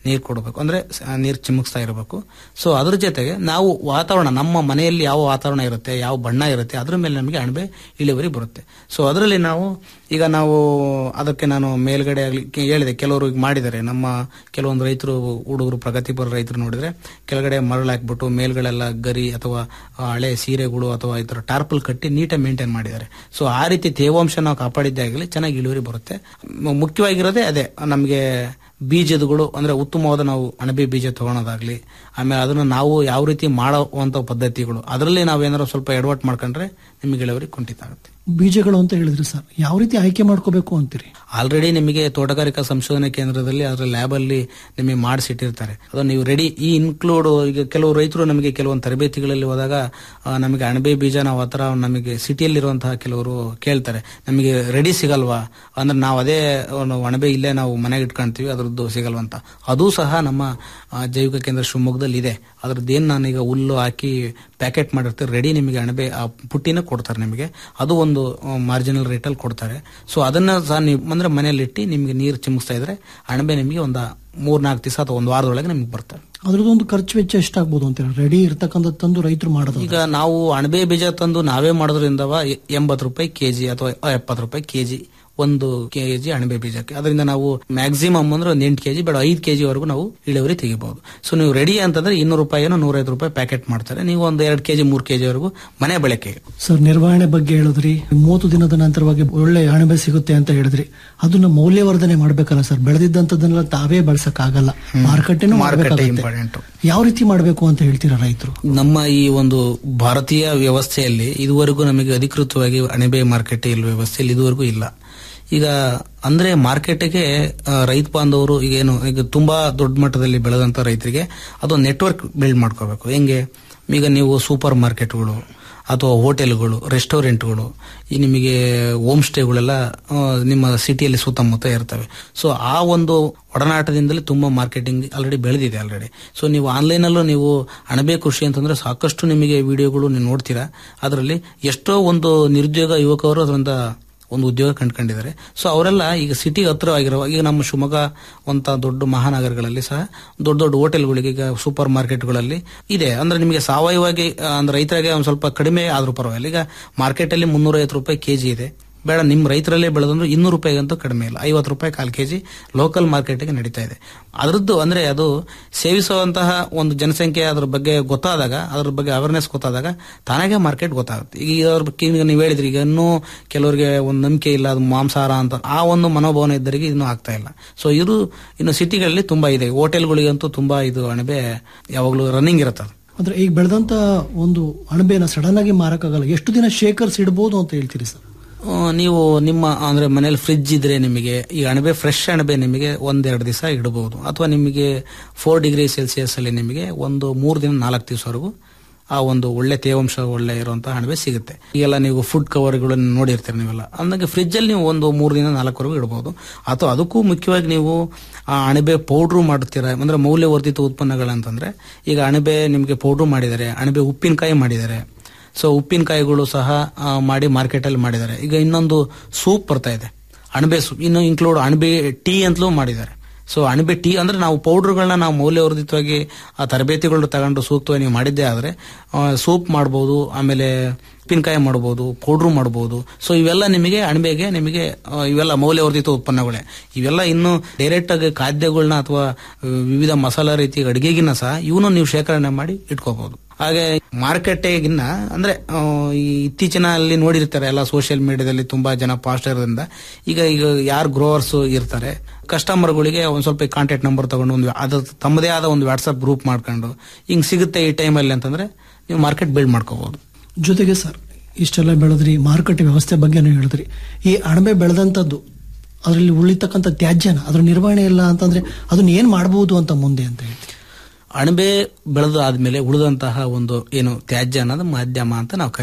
ನೀರು ಕೊಡಬೇಕು ಅಂದ್ರೆ ಸ- ನೀರು ಚಿಮುಕ್ಸ್ತಾ ಇರಬೇಕು ಸೊ ಅದ್ರ ಜೊತೆಗೆ ನಾವು ವಾತಾವರಣ ನಮ್ಮ ಮನೆಯಲ್ಲಿ ಯಾವ ವಾತಾವರಣ ಇರುತ್ತೆ ಯಾವ ಬಣ್ಣ ಇರುತ್ತೆ ಅದ್ರ ಮೇಲೆ ನಮಗೆ ಅಣಬೆ ಇಳುವರಿ ಬರುತ್ತೆ ಸೊ ಅದರಲ್ಲಿ ನಾವು ಈಗ ನಾವು ಅದಕ್ಕೆ ನಾನು ಮೇಲ್ಗಡೆ ಆಗ್ಲಿ ಕೆ- ಹೇಳಿದೆ ಕೆಲವರು ಈಗ ಮಾಡಿದ್ದಾರೆ ನಮ್ಮ ಕೆಲವೊಂದು ರೈತರು ಹುಡುಗರು ಪ್ರಗತಿಪರ ರೈತರು ನೋಡಿದ್ರೆ ಕೆಳಗಡೆ ಮರಳು ಹಾಕ್ಬಿಟ್ಟು ಮೇಲ್ಗಡೆಲ್ಲ ಗರಿ ಅಥವಾ ಆ, ಹಳೆ ಸೀರೆಗಳು ಅಥವಾ ಈ ತರ ಟಾರ್ಪಲ್ ಕಟ್ಟಿ ನೀಟಾಗಿ ಮೇಂಟೈನ್ ಮಾಡಿದ್ದಾರೆ ಸೊ ಆ ರೀತಿ ತೇವಾಂಶ ನಾವು ಕಾಪಾಡಿದ್ದೇ ಆಗಲಿ ಚೆನ್ನಾಗಿ ಇಳುವರಿ ಬರುತ್ತೆ ಮ- ಮುಖ್ಯವಾಗಿರೋದೇ ಅದೇ ನಮಗೆ ಬೀಜದಗಳು ಅಂದ್ರೆ ಉತ್ತಮವಾದ ನಾವು ಅಣಬೆ ಬೀಜ ತಗೊಳೋದಾಗ್ಲಿ ಆಮೇಲೆ ಅದನ್ನ ನಾವು ಯಾವ ರೀತಿ ಮಾಡುವಂತ ಪದ್ಧತಿಗಳು ಅದರಲ್ಲಿ ನಾವೇನಾದ್ರು ಸ್ವಲ್ಪ ಎಡವಟ್ ಮಾಡ್ಕೊಂಡ್ರೆ ನಿಮಗೆ ಇಳುವರಿ ಕುಂಠಿತ ಆಗುತ್ತೆ ಬೀಜಗಳು ಅಂತ ಹೇಳಿದ್ರಿ ಸರ್ ಯಾವ ರೀತಿ ಆಯ್ಕೆ ಮಾಡ್ಕೋಬೇಕು ಅಂತೀರಿ ಆಲ್ರೆಡಿ ನಿಮಗೆ ತೋಟಗಾರಿಕಾ ಸಂಶೋಧನಾ ಕೇಂದ್ರದಲ್ಲಿ ಅದರ ಲ್ಯಾಬ್ ಅಲ್ಲಿ ನಿಮಗೆ ಮಾಡಿಸಿಟ್ಟಿರ್ತಾರೆ ಅದು ನೀವು ರೆಡಿ ಈ ಇನ್ಕ್ಲೂಡ್ ಈಗ ಕೆಲವು ರೈತರು ನಮಗೆ ಕೆಲವೊಂದು ತರಬೇತಿಗಳಲ್ಲಿ ಹೋದಾಗ ಆ, ನಮಗೆ ಅಣಬೆ ಬೀಜ ನಾವು ಆ ಥರ ನಮಗೆ ಸಿಟಿಯಲ್ಲಿರುವಂತಹ ಕೆಲವರು ಕೇಳ್ತಾರೆ ನಮಗೆ ರೆಡಿ ಸಿಗಲ್ವಾ ಅಂದ್ರೆ ನಾವು ಅದೇ ಒಂದು ಅಣಬೆ ಇಲ್ಲೇ ನಾವು ಮನೆಗೆ ಇಟ್ಕೊಂತೀವಿ ಅದ್ರದ್ದು ಸಿಗಲ್ವಾ ಅಂತ ಅದು ಸಹ ನಮ್ಮ ಆ, ಜೈವಿಕ ಕೇಂದ್ರ ಶಿವಮೊಗ್ಗದಲ್ಲಿ ಇದೆ ಅದ್ರದ್ದು ಏನು ನಾನೀಗ ಹುಲ್ಲು ಹಾಕಿ ಪ್ಯಾಕೆಟ್ ಮಾಡಿರ್ತಾರೆ ರೆಡಿ ನಿಮಗೆ ಅಣಬೆ ಆ ಪುಟ್ಟಿನ ಕೊಡ್ತಾರೆ ನಿಮಗೆ ಅದು ಒಂದು ಮಾರ್ಜಿನಲ್ ರೇಟಲ್ಲಿ ಕೊಡ್ತಾರೆ ಸೊ ಅದನ್ನ ಸಹ ನೀವು ಅಂದ್ರೆ ಮನೆಯಲ್ಲಿ ಇಟ್ಟು ನಿಮಗೆ ನೀರು ಚಿಮುಕ್ಸ್ತಾ ಇದ್ರೆ ಅಣಬೆ ನಿಮಗೆ ಒಂದು ಮೂರ್ನಾಲ್ಕು ದಿವಸ ಅಥವಾ ಒಂದು ವಾರದೊಳಗೆ ನಿಮ್ಗೆ ಬರ್ತವೆ ಅದ್ರದ್ದೊಂದು ಖರ್ಚು ವೆಚ್ಚ ಎಷ್ಟಾಗ್ಬೋದು ಅಂತೀರ ರೆಡಿ ಇರ್ತಕ್ಕಂಥ ತಂದು ರೈತರು ಮಾಡೋದು ಈಗ ನಾವು ಅಣಬೆ ಬೀಜ ತಂದು ನಾವೇ ಮಾಡೋದ್ರಿಂದವ ಎ- ಎಂಬತ್ತು ರೂಪಾಯಿ ಕೆಜಿ ಅಥವಾ ಎಪ್ಪತ್ತು ರೂಪಾಯಿ ಕೆಜಿ ಒಂದು ಕೆಜಿ ಅಣಬೆ ಬೀಜಕ್ಕೆ ಅದರಿಂದ ನಾವು ಮ್ಯಾಕ್ಸಿಮಮ್ ಅಂದ್ರೆ ಒಂದು ಎಂಟು ಕೆಜಿ ಬೇಡ ಐದು ಕೆಜಿ ವರೆಗೂ ನಾವು ಇಳುವರಿ ತೆಗಿಬಹುದು ಸೊ ನೀವು ರೆಡಿ ಅಂತಂದ್ರೆ ಇನ್ನೂರು ರೂಪಾಯಿನೋ ನೂರೈದು ರೂಪಾಯಿ ಪ್ಯಾಕೆಟ್ ಮಾಡ್ತಾರೆ ನೀವು ಒಂದು ಎರಡು ಕೆಜಿ ಮೂರು ಕೆಜಿ ವರೆಗೂ ಮನೆ ಬಳಕೆಗೆ ಸರ್ ನಿರ್ವಹಣೆ ಬಗ್ಗೆ ಹೇಳಿದ್ರಿ ಮೂವತ್ತು ದಿನದ ನಂತರವಾಗಿ ಒಳ್ಳೆ ಅಣಬೆ ಸಿಗುತ್ತೆ ಅಂತ ಹೇಳಿದ್ರಿ ಅದನ್ನ ಮೌಲ್ಯವರ್ಧನೆ ಮಾಡ್ಬೇಕಲ್ಲ ಸರ್ ಬೆಳೆದಿದ್ದಂತದನ್ನೆಲ್ಲ ತಾವೇ ಬಳಸಕ್ ಆಗಲ್ಲ ಮಾರುಕಟ್ಟೆನೂ ಮಾರುಕಟ್ಟೆ ಮಾಡ್ಬೇಕಾಗತ್ತೆ ಇಂಪಾರ್ಟೆಂಟ್ ಯಾವ ರೀತಿ ಮಾಡಬೇಕು ಅಂತ ಹೇಳ್ತೀರಾ ರೈತರು ನಮ್ಮ ಈ ಒಂದು ಭಾರತೀಯ ವ್ಯವಸ್ಥೆಯಲ್ಲಿ ಇದುವರೆಗೂ ನಮಗೆ ಅಧಿಕೃತವಾಗಿ ಅಣಬೆ ಮಾರ್ಕೆಟ್ ಇಲ್ಲ ವ್ಯವಸ್ಥೆಯಲ್ಲಿ ಇದುವರೆಗೂ ಇಲ್ಲ ಈಗ ಅಂದ್ರೆ ಮಾರ್ಕೆಟ್ಗೆ ರೈತ ಬಾಂಧವರು ಈಗ ಏನು ಈಗ ತುಂಬಾ ದೊಡ್ಡ ಮಟ್ಟದಲ್ಲಿ ಬೆಳೆದಂತ ರೈತರಿಗೆ ಅದೊಂದು ನೆಟ್ವರ್ಕ್ ಬಿಲ್ಡ್ ಮಾಡ್ಕೋಬೇಕು ಹೆಂಗೆ ಈಗ ನೀವು ಸೂಪರ್ ಮಾರ್ಕೆಟ್ಗಳು ಅಥವಾ ಹೋಟೆಲ್ಗಳು ರೆಸ್ಟೋರೆಂಟ್ಗಳು ಈ ನಿಮಗೆ ಹೋಮ್ ಸ್ಟೇಗಳೆಲ್ಲ ಆ, ನಿಮ್ಮ ಸಿಟಿಯಲ್ಲಿ ಸುತ್ತಮುತ್ತ ಇರ್ತವೆ ಸೊ ಆ ಒಂದು ಒಡನಾಟದಿಂದಲೇ ತುಂಬಾ ಮಾರ್ಕೆಟಿಂಗ್ ಆಲ್ರೆಡಿ ಬೆಳೆದಿದೆ ಆಲ್ರೆಡಿ ಸೊ ನೀವು ಆನ್ಲೈನಲ್ಲೂ ನೀವು ಅಣಬೆ ಕೃಷಿ ಅಂತಂದ್ರೆ ಸಾಕಷ್ಟು ನಿಮಗೆ ವಿಡಿಯೋಗಳು ನೀವು ನೋಡ್ತೀರಾ ಅದರಲ್ಲಿ ಎಷ್ಟೋ ಒಂದು ನಿರುದ್ಯೋಗ ಯುವಕರು ಅದರಿಂದ ಒಂದು ಉದ್ಯೋಗ ಕಂಡ್ಕೊಂಡಿದ್ದಾರೆ ಸೊ ಅವರೆಲ್ಲ ಈಗ ಸಿಟಿಗೆ ಹತ್ತಿರವಾಗಿರುವ ಈಗ ನಮ್ಮ ಶಿವಮೊಗ್ಗ ಅಂತ ದೊಡ್ಡ ಮಹಾನಗರಗಳಲ್ಲಿ ಸಹ ದೊಡ್ಡ ದೊಡ್ಡ ಹೋಟೆಲ್ಗಳಿಗೆ ಈಗ ಸೂಪರ್ ಮಾರ್ಕೆಟ್ಗಳಲ್ಲಿ ಇದೆ ಅಂದ್ರೆ ನಿಮಗೆ ಸಾವಯವಾಗಿ ಆ, ಅಂದ್ರೆ ರೈತರಿಗೆ ಒಂದು ಸ್ವಲ್ಪ ಕಡಿಮೆ ಆದ್ರೂ ಪರವಾಗಿಲ್ಲ ಈಗ ಮಾರ್ಕೆಟಲ್ಲಿ ಮುನ್ನೂರೈವತ್ತು ರೂಪಾಯಿ ಕೆಜಿ ಇದೆ ಬೇಡ ನಿಮ್ಮ ರೈತರಲ್ಲೇ ಬೆಳೆದಂದ್ರೆ ಇನ್ನೂರು ರೂಪಾಯಿಗಂತೂ ಕಡಿಮೆ ಇಲ್ಲ ಐವತ್ತು ರೂಪಾಯಿ ಕಾಲ್ ಕೆಜಿ ಲೋಕಲ್ ಮಾರ್ಕೆಟ್ಗೆ ನಡೀತಾ ಇದೆ ಅದರದ್ದು ಅಂದ್ರೆ ಅದು ಸೇವಿಸುವಂತಹ ಒಂದು ಜನಸಂಖ್ಯೆ ಅದ್ರ ಬಗ್ಗೆ ಗೊತ್ತಾದಾಗ ಅದ್ರ ಬಗ್ಗೆ ಅವೇರ್ನೆಸ್ ಗೊತ್ತಾದಾಗ ತಾನಾಗೆ ಮಾರ್ಕೆಟ್ ಗೊತ್ತಾಗುತ್ತೆ ಈಗ ಇದ್ರ ಬಗ್ಗೆ ಈಗ ನೀವು ಹೇಳಿದ್ರಿ ಈಗ ಇನ್ನೂ ಕೆಲವರಿಗೆ ಒಂದು ನಂಬಿಕೆ ಇಲ್ಲ ಅದು ಮಾಂಸಾಹಾರ ಅಂತ ಆ ಒಂದು ಮನೋಭಾವನೆ ಇದ್ದರಿಗೆ ಇನ್ನೂ ಆಗ್ತಾ ಇಲ್ಲ ಸೊ ಇದು ಇನ್ನು ಸಿಟಿಗಳಲ್ಲಿ ತುಂಬಾ ಇದೆ ಹೋಟೆಲ್ಗಳಿಗಂತೂ ತುಂಬಾ ಇದು ಅಣಬೆ ಯಾವಾಗಲೂ ರನ್ನಿಂಗ್ ಇರುತ್ತೆ ಅದು. ಅಂದ್ರೆ ಈಗ ಬೆಳೆದಂತ ಒಂದು ಅಣಬೆನ ಸಡನ್ ಆಗಿ ಮಾರಕ್ಕಾಗಲ್ಲ ಎಷ್ಟು ದಿನ ಶೇಖರ್ಸ್ ಇಡಬಹುದು ಅಂತ ಹೇಳ್ತೀರಿ ಸರ್ ಆ, ನೀವು ನಿಮ್ಮ ಅಂದ್ರೆ ಮನೇಲಿ ಫ್ರಿಡ್ಜ್ ಇದ್ರೆ ನಿಮಗೆ ಈ ಅಣಬೆ ಫ್ರೆಶ್ ಅಣಬೆ ನಿಮಗೆ ಒಂದೆರಡು ದಿವಸ ಇಡಬಹುದು ಅಥವಾ ನಿಮಗೆ ಫೋರ್ ಡಿಗ್ರಿ ಸೆಲ್ಸಿಯಸ್ ಅಲ್ಲಿ ನಿಮಗೆ ಒಂದು ಮೂರು ದಿನ ನಾಲ್ಕು ದಿವಸವರೆಗೂ ಆ ಒಂದು ಒಳ್ಳೆ ತೇವಾಂಶ ಒಳ್ಳೆ ಇರುವಂತಹ ಅಣಬೆ ಸಿಗುತ್ತೆ ಈಗೆಲ್ಲ ನೀವು ಫುಡ್ ಕವರ್ಗಳನ್ನು ನೋಡಿರ್ತೀರಿ ನೀವೆಲ್ಲ ಅಂದಾಗ ಫ್ರಿಡ್ಜ್ ಅಲ್ಲಿ ನೀವು ಒಂದು ಮೂರು ದಿನ ನಾಲ್ಕವರೆಗೂ ಇಡಬಹುದು ಅಥವಾ ಅದಕ್ಕೂ ಮುಖ್ಯವಾಗಿ ನೀವು ಆ ಅಣಬೆ ಪೌಡ್ರು ಮಾಡ್ತೀರಾ ಅಂದ್ರೆ ಮೌಲ್ಯವರ್ಧಿತ ಉತ್ಪನ್ನಗಳಂತಂದ್ರೆ ಈಗ ಅಣಬೆ ನಿಮಗೆ ಪೌಡ್ರು ಮಾಡಿದ್ದಾರೆ ಅಣಬೆ ಉಪ್ಪಿನಕಾಯಿ ಮಾಡಿದ್ದಾರೆ ಸೊ ಉಪ್ಪಿನಕಾಯಿಗಳು ಸಹ ಆ, ಮಾಡಿ ಮಾರ್ಕೆಟಲ್ಲಿ ಮಾಡಿದ್ದಾರೆ ಈಗ ಇನ್ನೊಂದು ಸೂಪ್ ಬರ್ತಾ ಇದೆ ಅಣಬೆ ಸೂಪ್ ಇನ್ನು ಇನ್ಕ್ಲೂಡ್ ಅಣಬೆ ಟೀ ಅಂತಲೂ ಮಾಡಿದ್ದಾರೆ ಸೊ ಅಣಬೆ ಟೀ ಅಂದ್ರೆ ನಾವು ಪೌಡರ್ಗಳನ್ನ ನಾವು ಮೌಲ್ಯವರ್ಧಿತವಾಗಿ ಆ ತರಬೇತಿಗಳನ್ನ ತಗೊಂಡು ಸೂಕ್ತವಾಗಿ ನೀವು ಮಾಡಿದ್ದೇ ಆದ್ರೆ ಸೂಪ್ ಮಾಡ್ಬೋದು ಆಮೇಲೆ ಉಪ್ಪಿನಕಾಯಿ ಮಾಡ್ಬೋದು ಪೌಡ್ರು ಮಾಡ್ಬೋದು ಸೊ ಇವೆಲ್ಲ ನಿಮಗೆ ಅಣಬೆಗೆ ನಿಮಗೆ ಆ, ಇವೆಲ್ಲ ಮೌಲ್ಯವರ್ಧಿತ ಉತ್ಪನ್ನಗಳೇ ಇವೆಲ್ಲ ಇನ್ನು ಡೈರೆಕ್ಟ್ ಆಗಿ ಖಾದ್ಯಗಳನ್ನ ಅಥವಾ ಆ, ವಿವಿಧ ಮಸಾಲಾ ರೀತಿ ಅಡಿಗೆಗಿನ್ನ ಸಹ ಇವನು ನೀವು ಶೇಖರಣೆ ಮಾಡಿ ಇಟ್ಕೋಬಹುದು ಹಾಗೆ ಮಾರುಕಟ್ಟೆಗಿನ್ನ ಅಂದ್ರೆ ಆ, ಈ ಇತ್ತೀಚಿನ ಅಲ್ಲಿ ನೋಡಿರ್ತಾರೆ ಎಲ್ಲ ಸೋಷಿಯಲ್ ಮೀಡಿಯಾದಲ್ಲಿ ತುಂಬಾ ಜನ ಪಾಸ್ಟ್ ಇರೋದ್ರಿಂದ ಈಗ ಈಗ ಯಾರು ಗ್ರೋವರ್ಸ್ ಇರ್ತಾರೆ ಕಸ್ಟಮರ್ಗಳಿಗೆ ಒಂದ್ ಸ್ವಲ್ಪ ಕಾಂಟ್ಯಾಕ್ಟ್ ನಂಬರ್ ತಗೊಂಡು ಒಂದು ಅದ್ರ ತಮ್ಮದೇ ಆದ ಒಂದು ವಾಟ್ಸ್ಆಪ್ ಗ್ರೂಪ್ ಮಾಡ್ಕೊಂಡು ಹಿಂಗ್ ಸಿಗುತ್ತೆ ಈ ಟೈಮಲ್ಲಿ ಅಂತಂದ್ರೆ ನೀವು ಮಾರ್ಕೆಟ್ ಬಿಲ್ಡ್ ಮಾಡ್ಕೋಬಹುದು ಜೊತೆಗೆ ಸರ್ ಇಷ್ಟೆಲ್ಲ ಬೆಳೆದ್ರಿ ಮಾರುಕಟ್ಟೆ ವ್ಯವಸ್ಥೆ ಬಗ್ಗೆನೂ ಹೇಳಿದ್ರಿ ಈ ಅಣಬೆ ಬೆಳೆದಂತದ್ದು ಅದರಲ್ಲಿ ಉಳಿತಕ್ಕಂಥ ತ್ಯಾಜ್ಯನ ಅದ್ರ ನಿರ್ವಹಣೆ ಇಲ್ಲ ಅಂತಂದ್ರೆ ಅದನ್ನ ಏನ್ ಮಾಡಬಹುದು ಅಂತ ಮುಂದೆ ಅಂತ ಹೇಳಿ ಅಣಬೆ ಬೆಳೆದು ಆದ್ಮೇಲೆ ಉಳಿದಂತಹ ಒಂದು ಏನು ತ್ಯಾಜ್ಯ ಅನ್ನೋದು ಮಾಧ್ಯಮ ಅಂತ ನಾವು ಕರಿತೀವಿ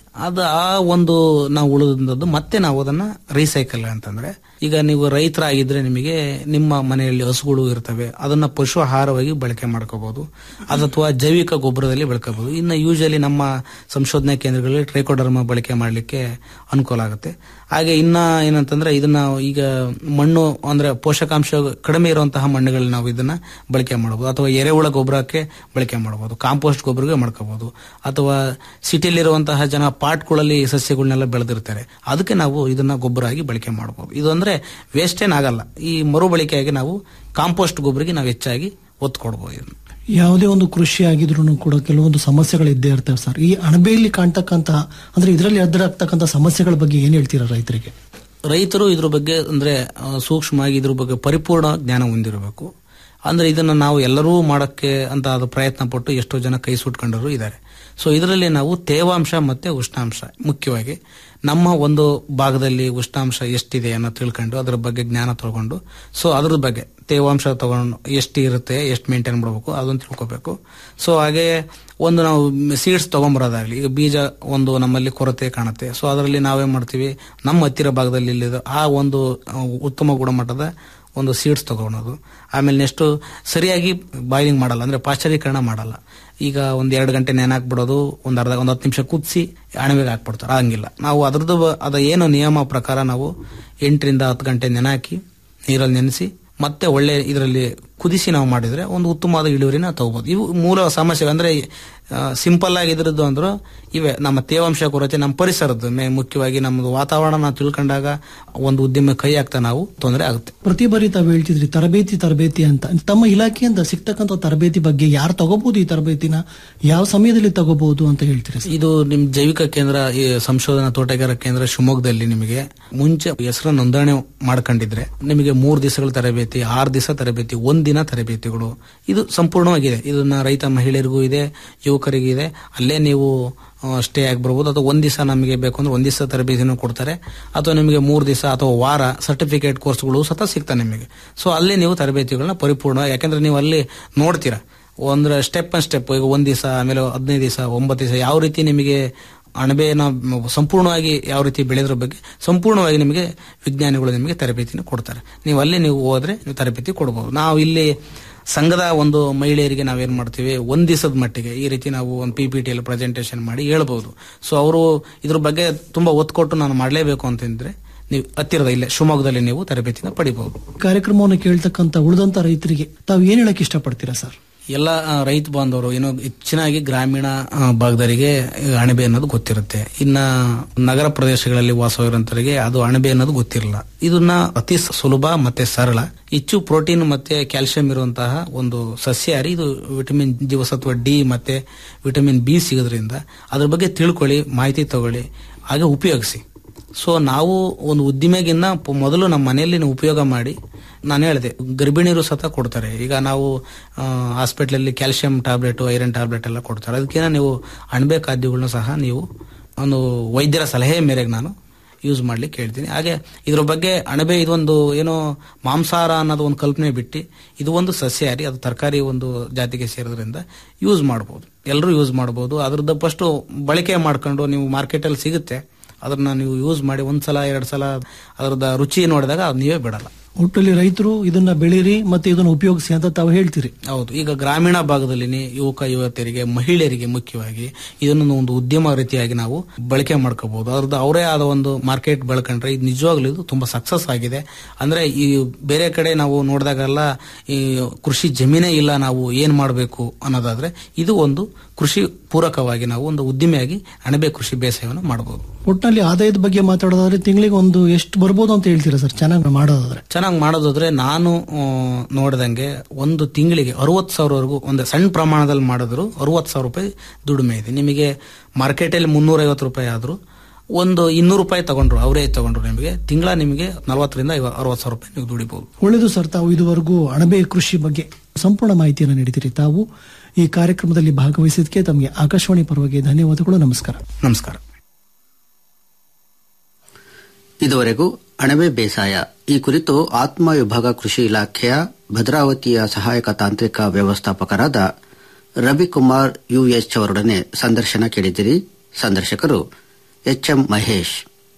ಅದು ಆ ಒಂದು ನಾವು ಉಳಿದದ್ದು ಮತ್ತೆ ನಾವು ಅದನ್ನ ರೀಸೈಕಲ್ ಅಂತಂದ್ರೆ ಈಗ ನೀವು ರೈತರಾಗಿದ್ರೆ ನಿಮಗೆ ನಿಮ್ಮ ಮನೆಯಲ್ಲಿ ಹಸುಗಳು ಇರ್ತವೆ ಅದನ್ನ ಪಶು ಆಹಾರವಾಗಿ ಬಳಕೆ ಮಾಡ್ಕೋಬಹುದು ಅಥವಾ ಜೈವಿಕ ಗೊಬ್ಬರದಲ್ಲಿ ಬೆಳ್ಕೋಬಹುದು ಇನ್ನು ಯೂಶಲಿ ನಮ್ಮ ಸಂಶೋಧನಾ ಕೇಂದ್ರಗಳಲ್ಲಿ ಟ್ರೈಕೋಡರ್ಮ ಬಳಕೆ ಮಾಡಲಿಕ್ಕೆ ಅನುಕೂಲ ಆಗುತ್ತೆ ಹಾಗೆ ಇನ್ನ ಏನಂತಂದ್ರೆ ಇದನ್ನ ಈಗ ಮಣ್ಣು ಅಂದ್ರೆ ಪೋಷಕಾಂಶ ಕಡಿಮೆ ಇರುವಂತಹ ಮಣ್ಣುಗಳಲ್ಲಿ ನಾವು ಇದನ್ನ ಬಳಕೆ ಮಾಡಬಹುದು ಅಥವಾ ಎರೆಹುಳ ಗೊಬ್ಬರಕ್ಕೆ ಬಳಕೆ ಮಾಡಬಹುದು ಕಾಂಪೋಸ್ಟ್ ಗೊಬ್ಬರಕ್ಕೆ ಮಾಡ್ಕೋಬಹುದು ಅಥವಾ ಸಿಟಿಲಿರುವಂತಹ ಜನ ಪಾಟ್ಗಳಲ್ಲಿ ಸಸ್ಯಗಳನ್ನೆಲ್ಲ ಬೆಳೆದಿರ್ತಾರೆ ಅದಕ್ಕೆ ನಾವು ಇದನ್ನ ಗೊಬ್ಬರ ಆಗಿ ಬಳಕೆ ಮಾಡಬಹುದು ಇದು ಅಂದ್ರೆ ವೇಸ್ಟ್ ಏನಾಗಲ್ಲ ಈ ಮರುಬಳಕೆಯಾಗಿ ನಾವು ಕಾಂಪೋಸ್ಟ್ ಗೊಬ್ಬರಿಗೆ ನಾವು ಹೆಚ್ಚಾಗಿ ಒತ್ತು ಕೊಡಬಹುದು ಇದನ್ನ ಯಾವುದೇ ಒಂದು ಕೃಷಿ ಆಗಿದ್ರು ಕೂಡ ಕೆಲವೊಂದು ಸಮಸ್ಯೆಗಳು ಇದ್ದೇ ಇರ್ತವೆ ಸರ್ ಈ ಅಣಬೆಯಲ್ಲಿ ಕಾಣ್ತಕ್ಕಂತಹ ಅಂದ್ರೆ ಇದರಲ್ಲಿ ಎದುರಾಗ್ತಕ್ಕಂಥ ಸಮಸ್ಯೆಗಳ ಬಗ್ಗೆ ಏನ್ ಹೇಳ್ತೀರಾ ರೈತರಿಗೆ ರೈತರು ಇದ್ರ ಬಗ್ಗೆ ಅಂದ್ರೆ ಆ, ಸೂಕ್ಷ್ಮವಾಗಿ ಇದ್ರ ಬಗ್ಗೆ ಪರಿಪೂರ್ಣ ಜ್ಞಾನ ಹೊಂದಿರಬೇಕು ಅಂದ್ರೆ ಇದನ್ನ ನಾವು ಎಲ್ಲರೂ ಮಾಡಕ್ಕೆ ಅಂತ ಅದು ಪ್ರಯತ್ನ ಪಟ್ಟು ಎಷ್ಟೋ ಜನ ಕೈ ಸುಟ್ಕೊಂಡರು ಇದ್ದಾರೆ ಸೊ ಇದರಲ್ಲಿ ನಾವು ತೇವಾಂಶ ಮತ್ತೆ ಉಷ್ಣಾಂಶ ಮುಖ್ಯವಾಗಿ ನಮ್ಮ ಒಂದು ಭಾಗದಲ್ಲಿ ಉಷ್ಣಾಂಶ ಎಷ್ಟಿದೆ ಅನ್ನೋ ತಿಳ್ಕೊಂಡು ಅದರ ಬಗ್ಗೆ ಜ್ಞಾನ ತಗೊಂಡು ಸೊ ಅದ್ರ ಬಗ್ಗೆ ತೇವಾಂಶ ತಗೊಂಡು ಎಷ್ಟು ಇರುತ್ತೆ ಎಷ್ಟು ಮೇಂಟೈನ್ ಮಾಡಬೇಕು ಅದನ್ನು ತಿಳ್ಕೊಬೇಕು ಸೊ ಹಾಗೆ ಒಂದು ನಾವು ಸೀಡ್ಸ್ ತಗೊಂಬರೋದಾಗ್ಲಿ ಈಗ ಬೀಜ ಒಂದು ನಮ್ಮಲ್ಲಿ ಕೊರತೆ ಕಾಣುತ್ತೆ ಸೊ ಅದರಲ್ಲಿ ನಾವೇನ್ ಮಾಡ್ತೀವಿ ನಮ್ಮ ಹತ್ತಿರ ಭಾಗದಲ್ಲಿ ಇಲ್ಲಿದೆ ಆ ಒಂದು ಆ, ಉತ್ತಮ ಗುಣಮಟ್ಟದ ಒಂದು ಸೀಡ್ಸ್ ತಗೊಳೋದು ಆಮೇಲೆ ನೆಕ್ಸ್ಟ್ ಸರಿಯಾಗಿ ಬಾಯ್ಲಿಂಗ್ ಮಾಡಲ್ಲ ಅಂದ್ರೆ ಪಾಶ್ಚರೀಕರಣ ಮಾಡಲ್ಲ ಈಗ ಒಂದ್ ಎರಡು ಗಂಟೆ ನೆನಾಕ್ಬಿಡೋದು ಒಂದ್ ಅರ್ಧ ಒಂದ್ ಹತ್ತು ನಿಮಿಷ ಕುದಿಸಿ ಅಣಬೆಗೆ ಹಾಕ್ಬಿಡ್ತಾರೆ ಹಂಗಿಲ್ಲ ನಾವು ಅದ್ರದ್ದು ಬ- ಅದ ಏನು ನಿಯಮ ಪ್ರಕಾರ ನಾವು ಎಂಟರಿಂದ ಹತ್ತು ಗಂಟೆ ನೆನಾಕಿ ನೀರಲ್ಲಿ ನೆನೆಸಿ ಮತ್ತೆ ಒಳ್ಳೆ ಇದರಲ್ಲಿ ಕುದಿಸಿ ನಾವು ಮಾಡಿದ್ರೆ ಒಂದು ಉತ್ತಮವಾದ ಇಳುವರಿನ ತಗೋಬಹುದು ಇವು ಮೂಲ ಸಮಸ್ಯೆ ಅಂದ್ರೆ ಸಿಂಪಲ್ ಆಗಿ ಇದ್ರದ್ದು ಅಂದ್ರು ಇವೆ ನಮ್ಮ ತೇವಾಂಶ ಕೊರತೆ ನಮ್ಮ ಪರಿಸರದ್ದು ಮೇ ಮುಖ್ಯವಾಗಿ ನಮ್ಮದು ವಾತಾವರಣ ನಾವು ತಿಳ್ಕೊಂಡಾಗ ಒಂದು ಉದ್ಯಮ ಕೈ ಹಾಕ್ತಾ ನಾವು ತೊಂದರೆ ಆಗುತ್ತೆ ಪ್ರತಿ ಬಾರಿ ತಾವು ಹೇಳ್ತಿದ್ರಿ ತರಬೇತಿ ತರಬೇತಿ ಅಂತ ತಮ್ಮ ಇಲಾಖೆಯಿಂದ ಸಿಗ್ತಕ್ಕಂಥ ತರಬೇತಿ ಬಗ್ಗೆ ಯಾರು ತಗೋಬಹುದು ಈ ತರಬೇತಿನ ಯಾವ ಸಮಯದಲ್ಲಿ ತಗೋಬಹುದು ಅಂತ ಹೇಳ್ತೀರಿ ಸರ್? ಇದು ನಿಮ್ ಜೈವಿಕ ಕೇಂದ್ರ ಈ ಸಂಶೋಧನಾ ತೋಟಗಾರ ಕೇಂದ್ರ ಶಿವಮೊಗ್ಗದಲ್ಲಿ ನಿಮಗೆ ಮುಂಚೆ ಹೆಸರು ನೋಂದಣಿ ಮಾಡ್ಕೊಂಡಿದ್ರೆ ನಿಮಗೆ ಮೂರ್ ದಿವಸಗಳ ತರಬೇತಿ ಆರು ದಿವಸ ತರಬೇತಿ ಒಂದ್ ದಿನ ತರಬೇತಿಗಳು ಇದು ಸಂಪೂರ್ಣವಾಗಿದೆ ಇದನ್ನ ರೈತ ಮಹಿಳೆಯರಿಗೂ ಇದೆ ಯುವಕರಿಗೂ ಇದೆ ಅಲ್ಲೇ ನೀವು ಸ್ಟೇ ಆಗಿ ಬರ್ಬೋದು ಅಥವಾ ಒಂದ್ ದಿವಸ ನಮಗೆ ಬೇಕು ಅಂದ್ರೆ ಒಂದ್ ದಿವಸ ತರಬೇತಿನೂ ಕೊಡ್ತಾರೆ ಅಥವಾ ನಿಮಗೆ ಮೂರ್ ದಿವಸ ಅಥವಾ ವಾರ ಸರ್ಟಿಫಿಕೇಟ್ ಕೋರ್ಸ್ಗಳು ಸತ ಸಿಗ್ತವೆ ನಿಮಗೆ ಸೊ ಅಲ್ಲೇ ನೀವು ತರಬೇತಿಗಳನ್ನ ಪರಿಪೂರ್ಣ ಯಾಕಂದ್ರೆ ನೀವು ಅಲ್ಲಿ ನೋಡ್ತೀರಾ ಒಂದ್ರ ಸ್ಟೆಪ್ ಬೈ ಸ್ಟೆಪ್ ಈಗ ಒಂದ್ ದಿವಸ ಆಮೇಲೆ ಹದಿನೈದು ದಿವಸ ಒಂಬತ್ತು ದಿವಸ ಯಾವ ರೀತಿ ನಿಮಗೆ ಅಣಬೆನ ಸಂಪೂರ್ಣವಾಗಿ ಯಾವ ರೀತಿ ಬೆಳೆದ್ರ ಬಗ್ಗೆ ಸಂಪೂರ್ಣವಾಗಿ ನಿಮಗೆ ವಿಜ್ಞಾನಿಗಳು ನಿಮಗೆ ತರಬೇತಿನ ಕೊಡ್ತಾರೆ ನೀವು ಅಲ್ಲಿ ನೀವು ಹೋದ್ರೆ ನೀವು ತರಬೇತಿ ಕೊಡಬಹುದು ನಾವು ಇಲ್ಲಿ ಸಂಘದ ಒಂದು ಮಹಿಳೆಯರಿಗೆ ನಾವೇನ್ ಮಾಡ್ತೀವಿ ಒಂದ್ ದಿವಸದ ಮಟ್ಟಿಗೆ ಈ ರೀತಿ ನಾವು ಒಂದು ಪಿ ಪಿ ಟಿಯಲ್ಲಿ ಪ್ರೆಸೆಂಟೇಷನ್ ಮಾಡಿ ಹೇಳ್ಬಹುದು ಸೊ ಅವರು ಇದ್ರ ಬಗ್ಗೆ ತುಂಬಾ ಒತ್ತು ಕೊಟ್ಟು ನಾನು ಮಾಡಲೇಬೇಕು ಅಂತಂದ್ರೆ ನೀವು ಹತ್ತಿರದ ಇಲ್ಲೇ ಶಿವಮೊಗ್ಗದಲ್ಲಿ ನೀವು ತರಬೇತಿನ ಪಡಿಬಹುದು ಕಾರ್ಯಕ್ರಮವನ್ನು ಕೇಳ್ತಕ್ಕಂಥ ಉಳಿದಂತ ರೈತರಿಗೆ ತಾವು ಏನ್ ಹೇಳಕ್ ಇಷ್ಟಪಡ್ತೀರಾ ಸರ್ ಎಲ್ಲ ಆ, ರೈತ ಬಾಂಧವರು ಏನೋ ಹೆಚ್ಚಿನಾಗಿ ಗ್ರಾಮೀಣ ಆ, ಭಾಗದವರಿಗೆ ಈ ಅಣಬೆ ಅನ್ನೋದು ಗೊತ್ತಿರುತ್ತೆ ಇನ್ನ ನಗರ ಪ್ರದೇಶಗಳಲ್ಲಿ ವಾಸವಿರುವಂತವರಿಗೆ ಅದು ಅಣಬೆ ಅನ್ನೋದು ಗೊತ್ತಿರಲ್ಲ ಇದನ್ನ ಅತಿ ಸುಲಭ ಮತ್ತೆ ಸರಳ ಹೆಚ್ಚು ಪ್ರೋಟೀನ್ ಮತ್ತೆ ಕ್ಯಾಲ್ಸಿಯಂ ಇರುವಂತಹ ಒಂದು ಸಸ್ಯಾಹಾರಿ ಇದು ವಿಟಮಿನ್ ಜೀವಸತ್ವ ಡಿ ಮತ್ತೆ ವಿಟಮಿನ್ ಬಿ ಸಿಗೋದ್ರಿಂದ ಅದ್ರ ಬಗ್ಗೆ ತಿಳ್ಕೊಳ್ಳಿ ಮಾಹಿತಿ ತಗೊಳ್ಳಿ ಹಾಗೆ ಉಪಯೋಗಿಸಿ ಸೊ ನಾವು ಒಂದು ಉದ್ದಿಮೆಗಿನ್ನ ಪ- ಮೊದಲು ನಮ್ಮ ಮನೆಯಲ್ಲಿ ನಾವು ಉಪಯೋಗ ಮಾಡಿ ನಾನು ಹೇಳಿದೆ ಗರ್ಭಿಣಿಯರು ಸತ ಕೊಡ್ತಾರೆ ಈಗ ನಾವು ಹಾಸ್ಪಿಟ್ಲಲ್ಲಿ ಕ್ಯಾಲ್ಸಿಯಂ ಟ್ಯಾಬ್ಲೆಟ್ ಐರನ್ ಟ್ಯಾಬ್ಲೆಟ್ ಎಲ್ಲ ಕೊಡ್ತಾರೆ ಅದಕ್ಕೆ ನೀವು ಅಣಬೆ ಖಾದ್ಯಗಳನ್ನ ಸಹ ನೀವು ಒಂದು ವೈದ್ಯರ ಸಲಹೆ ಮೇರೆಗೆ ನಾನು ಯೂಸ್ ಮಾಡ್ಲಿಕ್ಕೆ ಹೇಳ್ತೀನಿ ಹಾಗೆ ಇದ್ರ ಬಗ್ಗೆ ಅಣಬೆ ಇದೊಂದು ಏನೋ ಮಾಂಸಾಹಾರ ಅನ್ನೋದು ಒಂದು ಕಲ್ಪನೆ ಬಿಟ್ಟು ಇದು ಒಂದು ಸಸ್ಯಾಹಾರಿ ಅದು ತರಕಾರಿ ಒಂದು ಜಾತಿಗೆ ಸೇರೋದ್ರಿಂದ ಯೂಸ್ ಮಾಡ್ಬೋದು ಎಲ್ಲರೂ ಯೂಸ್ ಮಾಡ್ಬೋದು ಅದ್ರದ್ದು ಫಸ್ಟ್ ಬಳಕೆ ಮಾಡ್ಕೊಂಡು ನೀವು ಮಾರ್ಕೆಟಲ್ಲಿ ಸಿಗುತ್ತೆ ಅದನ್ನ ನೀವು ಯೂಸ್ ಮಾಡಿ ಒಂದ್ಸಲ ಎರಡು ಸಲ ಅದರದ ರುಚಿ ನೋಡಿದಾಗ ಅದು ನೀವೇ ಬಿಡಲ್ಲ ಒಟ್ಟಲ್ಲಿ ರೈತರು ಇದನ್ನ ಬೆಳೀರಿ ಮತ್ತೆ ಇದನ್ನ ಉಪಯೋಗಿಸಿ ಅಂತ ತಾವು ಹೇಳ್ತೀರಿ ಹೌದು ಈಗ ಗ್ರಾಮೀಣ ಭಾಗದಲ್ಲಿ ಯುವಕ ಯುವತಿಯರಿಗೆ ಮಹಿಳೆಯರಿಗೆ ಮುಖ್ಯವಾಗಿ ಇದನ್ನು ಒಂದು ಉದ್ಯಮ ರೀತಿಯಾಗಿ ನಾವು ಬಳಕೆ ಮಾಡ್ಕೋಬಹುದು ಅದ್ರದ್ದು ಅವರೇ ಆದ ಒಂದು ಮಾರ್ಕೆಟ್ ಬೆಳ್ಕೊಂಡ್ರೆ ಇದು ನಿಜವಾಗ್ಲೂ ಇದು ತುಂಬಾ ಸಕ್ಸಸ್ ಆಗಿದೆ ಅಂದ್ರೆ ಈ ಬೇರೆ ಕಡೆ ನಾವು ನೋಡಿದಾಗೆಲ್ಲ ಈ ಕೃಷಿ ಜಮೀನೇ ಇಲ್ಲ ನಾವು ಏನ್ ಮಾಡಬೇಕು ಅನ್ನೋದಾದ್ರೆ ಇದು ಒಂದು ಕೃಷಿ ಪೂರಕವಾಗಿ ನಾವು ಒಂದು ಉದ್ದಿಮೆಯಾಗಿ ಅಣಬೆ ಕೃಷಿ ಬೇಸಾಯವನ್ನು ಮಾಡಬಹುದು ಒಟ್ಟಿನಲ್ಲಿ ಆದಾಯದ ಬಗ್ಗೆ ಮಾತಾಡೋದಾದ್ರೆ ತಿಂಗಳಿಗೆ ಒಂದು ಎಷ್ಟು ಬರ್ಬೋದು ಅಂತ ಹೇಳ್ತೀರಾ ಸರ್ ಚೆನ್ನಾಗಿ ಮಾಡೋದಾದ್ರೆ ಚೆನ್ನಾಗಿ ಮಾಡೋದಾದ್ರೆ ನಾನು ಆ, ನೋಡ್ದಂಗೆ ಒಂದು ತಿಂಗಳಿಗೆ ಅರವತ್ತು ಸಾವಿರವರೆಗೂ ಒಂದು ಸಣ್ಣ ಪ್ರಮಾಣದಲ್ಲಿ ಮಾಡಿದ್ರು ಅರವತ್ತು ಸಾವಿರ ರೂಪಾಯಿ ದುಡಿಮೆ ಇದೆ ನಿಮಗೆ ಮಾರ್ಕೆಟಲ್ಲಿ ಮುನ್ನೂರೈವತ್ತು ರೂಪಾಯಿ ಆದರೂ ಒಂದು ಇನ್ನೂರು ರೂಪಾಯಿ ತಗೊಂಡ್ರು ಅವರೇ ತಗೊಂಡ್ರು ನಿಮಗೆ ತಿಂಗಳ ನಿಮಗೆ ನಲವತ್ತರಿಂದ ಅರವತ್ತು ಸಾವಿರ ರೂಪಾಯಿ ನೀವು ದುಡಿಬಹುದು ಒಳ್ಳೆಯದು ಸರ್ ತಾವು ಇದುವರೆಗೂ ಅಣಬೆ ಕೃಷಿ ಬಗ್ಗೆ ಸಂಪೂರ್ಣ ಮಾಹಿತಿಯನ್ನು ನೀಡಿದಿರಿ ತಾವು ಈ ಕಾರ್ಯಕ್ರಮದಲ್ಲಿ ಭಾಗವಹಿಸಿದ್ದಕ್ಕೆ ತಮಗೆ ಆಕಾಶವಾಣಿ ಪರವಾಗಿ ಧನ್ಯವಾದಗಳು ನಮಸ್ಕಾರ ನಮಸ್ಕಾರ ಇದುವರೆಗೂ ಅಣಬೆ ಬೇಸಾಯ ಈ ಕುರಿತು ಆತ್ಮ ವಿಭಾಗ ಕೃಷಿ ಇಲಾಖೆಯ ಭದ್ರಾವತಿಯ ಸಹಾಯಕ ತಾಂತ್ರಿಕ ವ್ಯವಸ್ಥಾಪಕರಾದ ರವಿಕುಮಾರ್ ಯುಎಚ್ ಅವರೊಡನೆ ಸಂದರ್ಶನ ಕೇಳಿದಿರಿ ಸಂದರ್ಶಕರು ಎಚ್ಎಂ ಮಹೇಶ್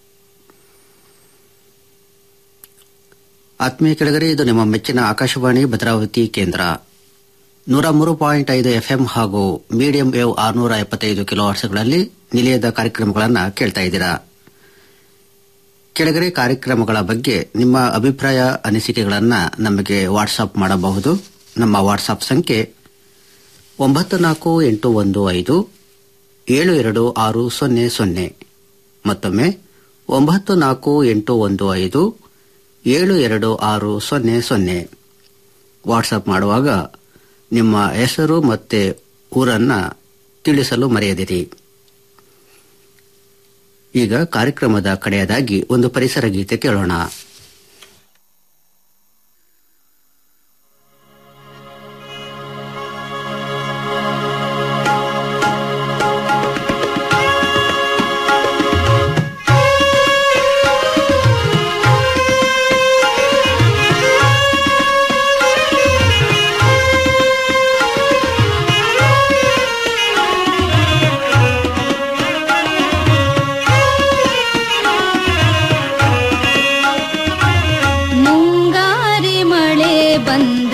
ಆತ್ಮೀಯ ಕೆಳಗರೆ ಇದು ನಿಮ್ಮ ಮೆಚ್ಚಿನ ಆಕಾಶವಾಣಿ ಭದ್ರಾವತಿ ಕೇಂದ್ರ ನೂರ ಮೂರು ಪಾಯಿಂಟ್ ಐದು ಎಫ್ಎಂ ಹಾಗೂ ಮೀಡಿಯಂ ವೇವ್ ಆರುನೂರ ಎಪ್ಪತ್ತೈದು ಕಿಲೋ ಹರ್ಸ್ಗಳಲ್ಲಿ ನಿಲಯದ ಕಾರ್ಯಕ್ರಮಗಳನ್ನು ಕೇಳ್ತಾ ಇದ್ದೀರಾ ಕೆಳಗಡೆ ಕಾರ್ಯಕ್ರಮಗಳ ಬಗ್ಗೆ ನಿಮ್ಮ ಅಭಿಪ್ರಾಯ ಅನಿಸಿಕೆಗಳನ್ನು ನಮಗೆ ವಾಟ್ಸಾಪ್ ಮಾಡಬಹುದು ನಮ್ಮ ವಾಟ್ಸಾಪ್ ಸಂಖ್ಯೆ ಒಂಬತ್ತು ನಾಲ್ಕು ಎಂಟು ಒಂದು ಐದು ಏಳು ಎರಡು ಆರು ಸೊನ್ನೆ ಸೊನ್ನೆ ಮತ್ತೊಮ್ಮೆ ಒಂಬತ್ತು ನಾಲ್ಕು ಎಂಟು ಒಂದು ಐದು ಏಳು ಎರಡು ಆರು ಸೊನ್ನೆ ಸೊನ್ನೆ ವಾಟ್ಸಪ್ ಮಾಡುವಾಗ ನಿಮ್ಮ ಹೆಸರು ಮತ್ತೆ ಊರನ್ನ ತಿಳಿಸಲು ಮರೆಯದಿರಿ ಈಗ ಕಾರ್ಯಕ್ರಮದ ಕಡೆಯದಾಗಿ ಒಂದು ಪರಿಸರ ಗೀತೆ ಕೇಳೋಣ ಮುಂಗಾರಿ ಮಳೆ ಬಂದ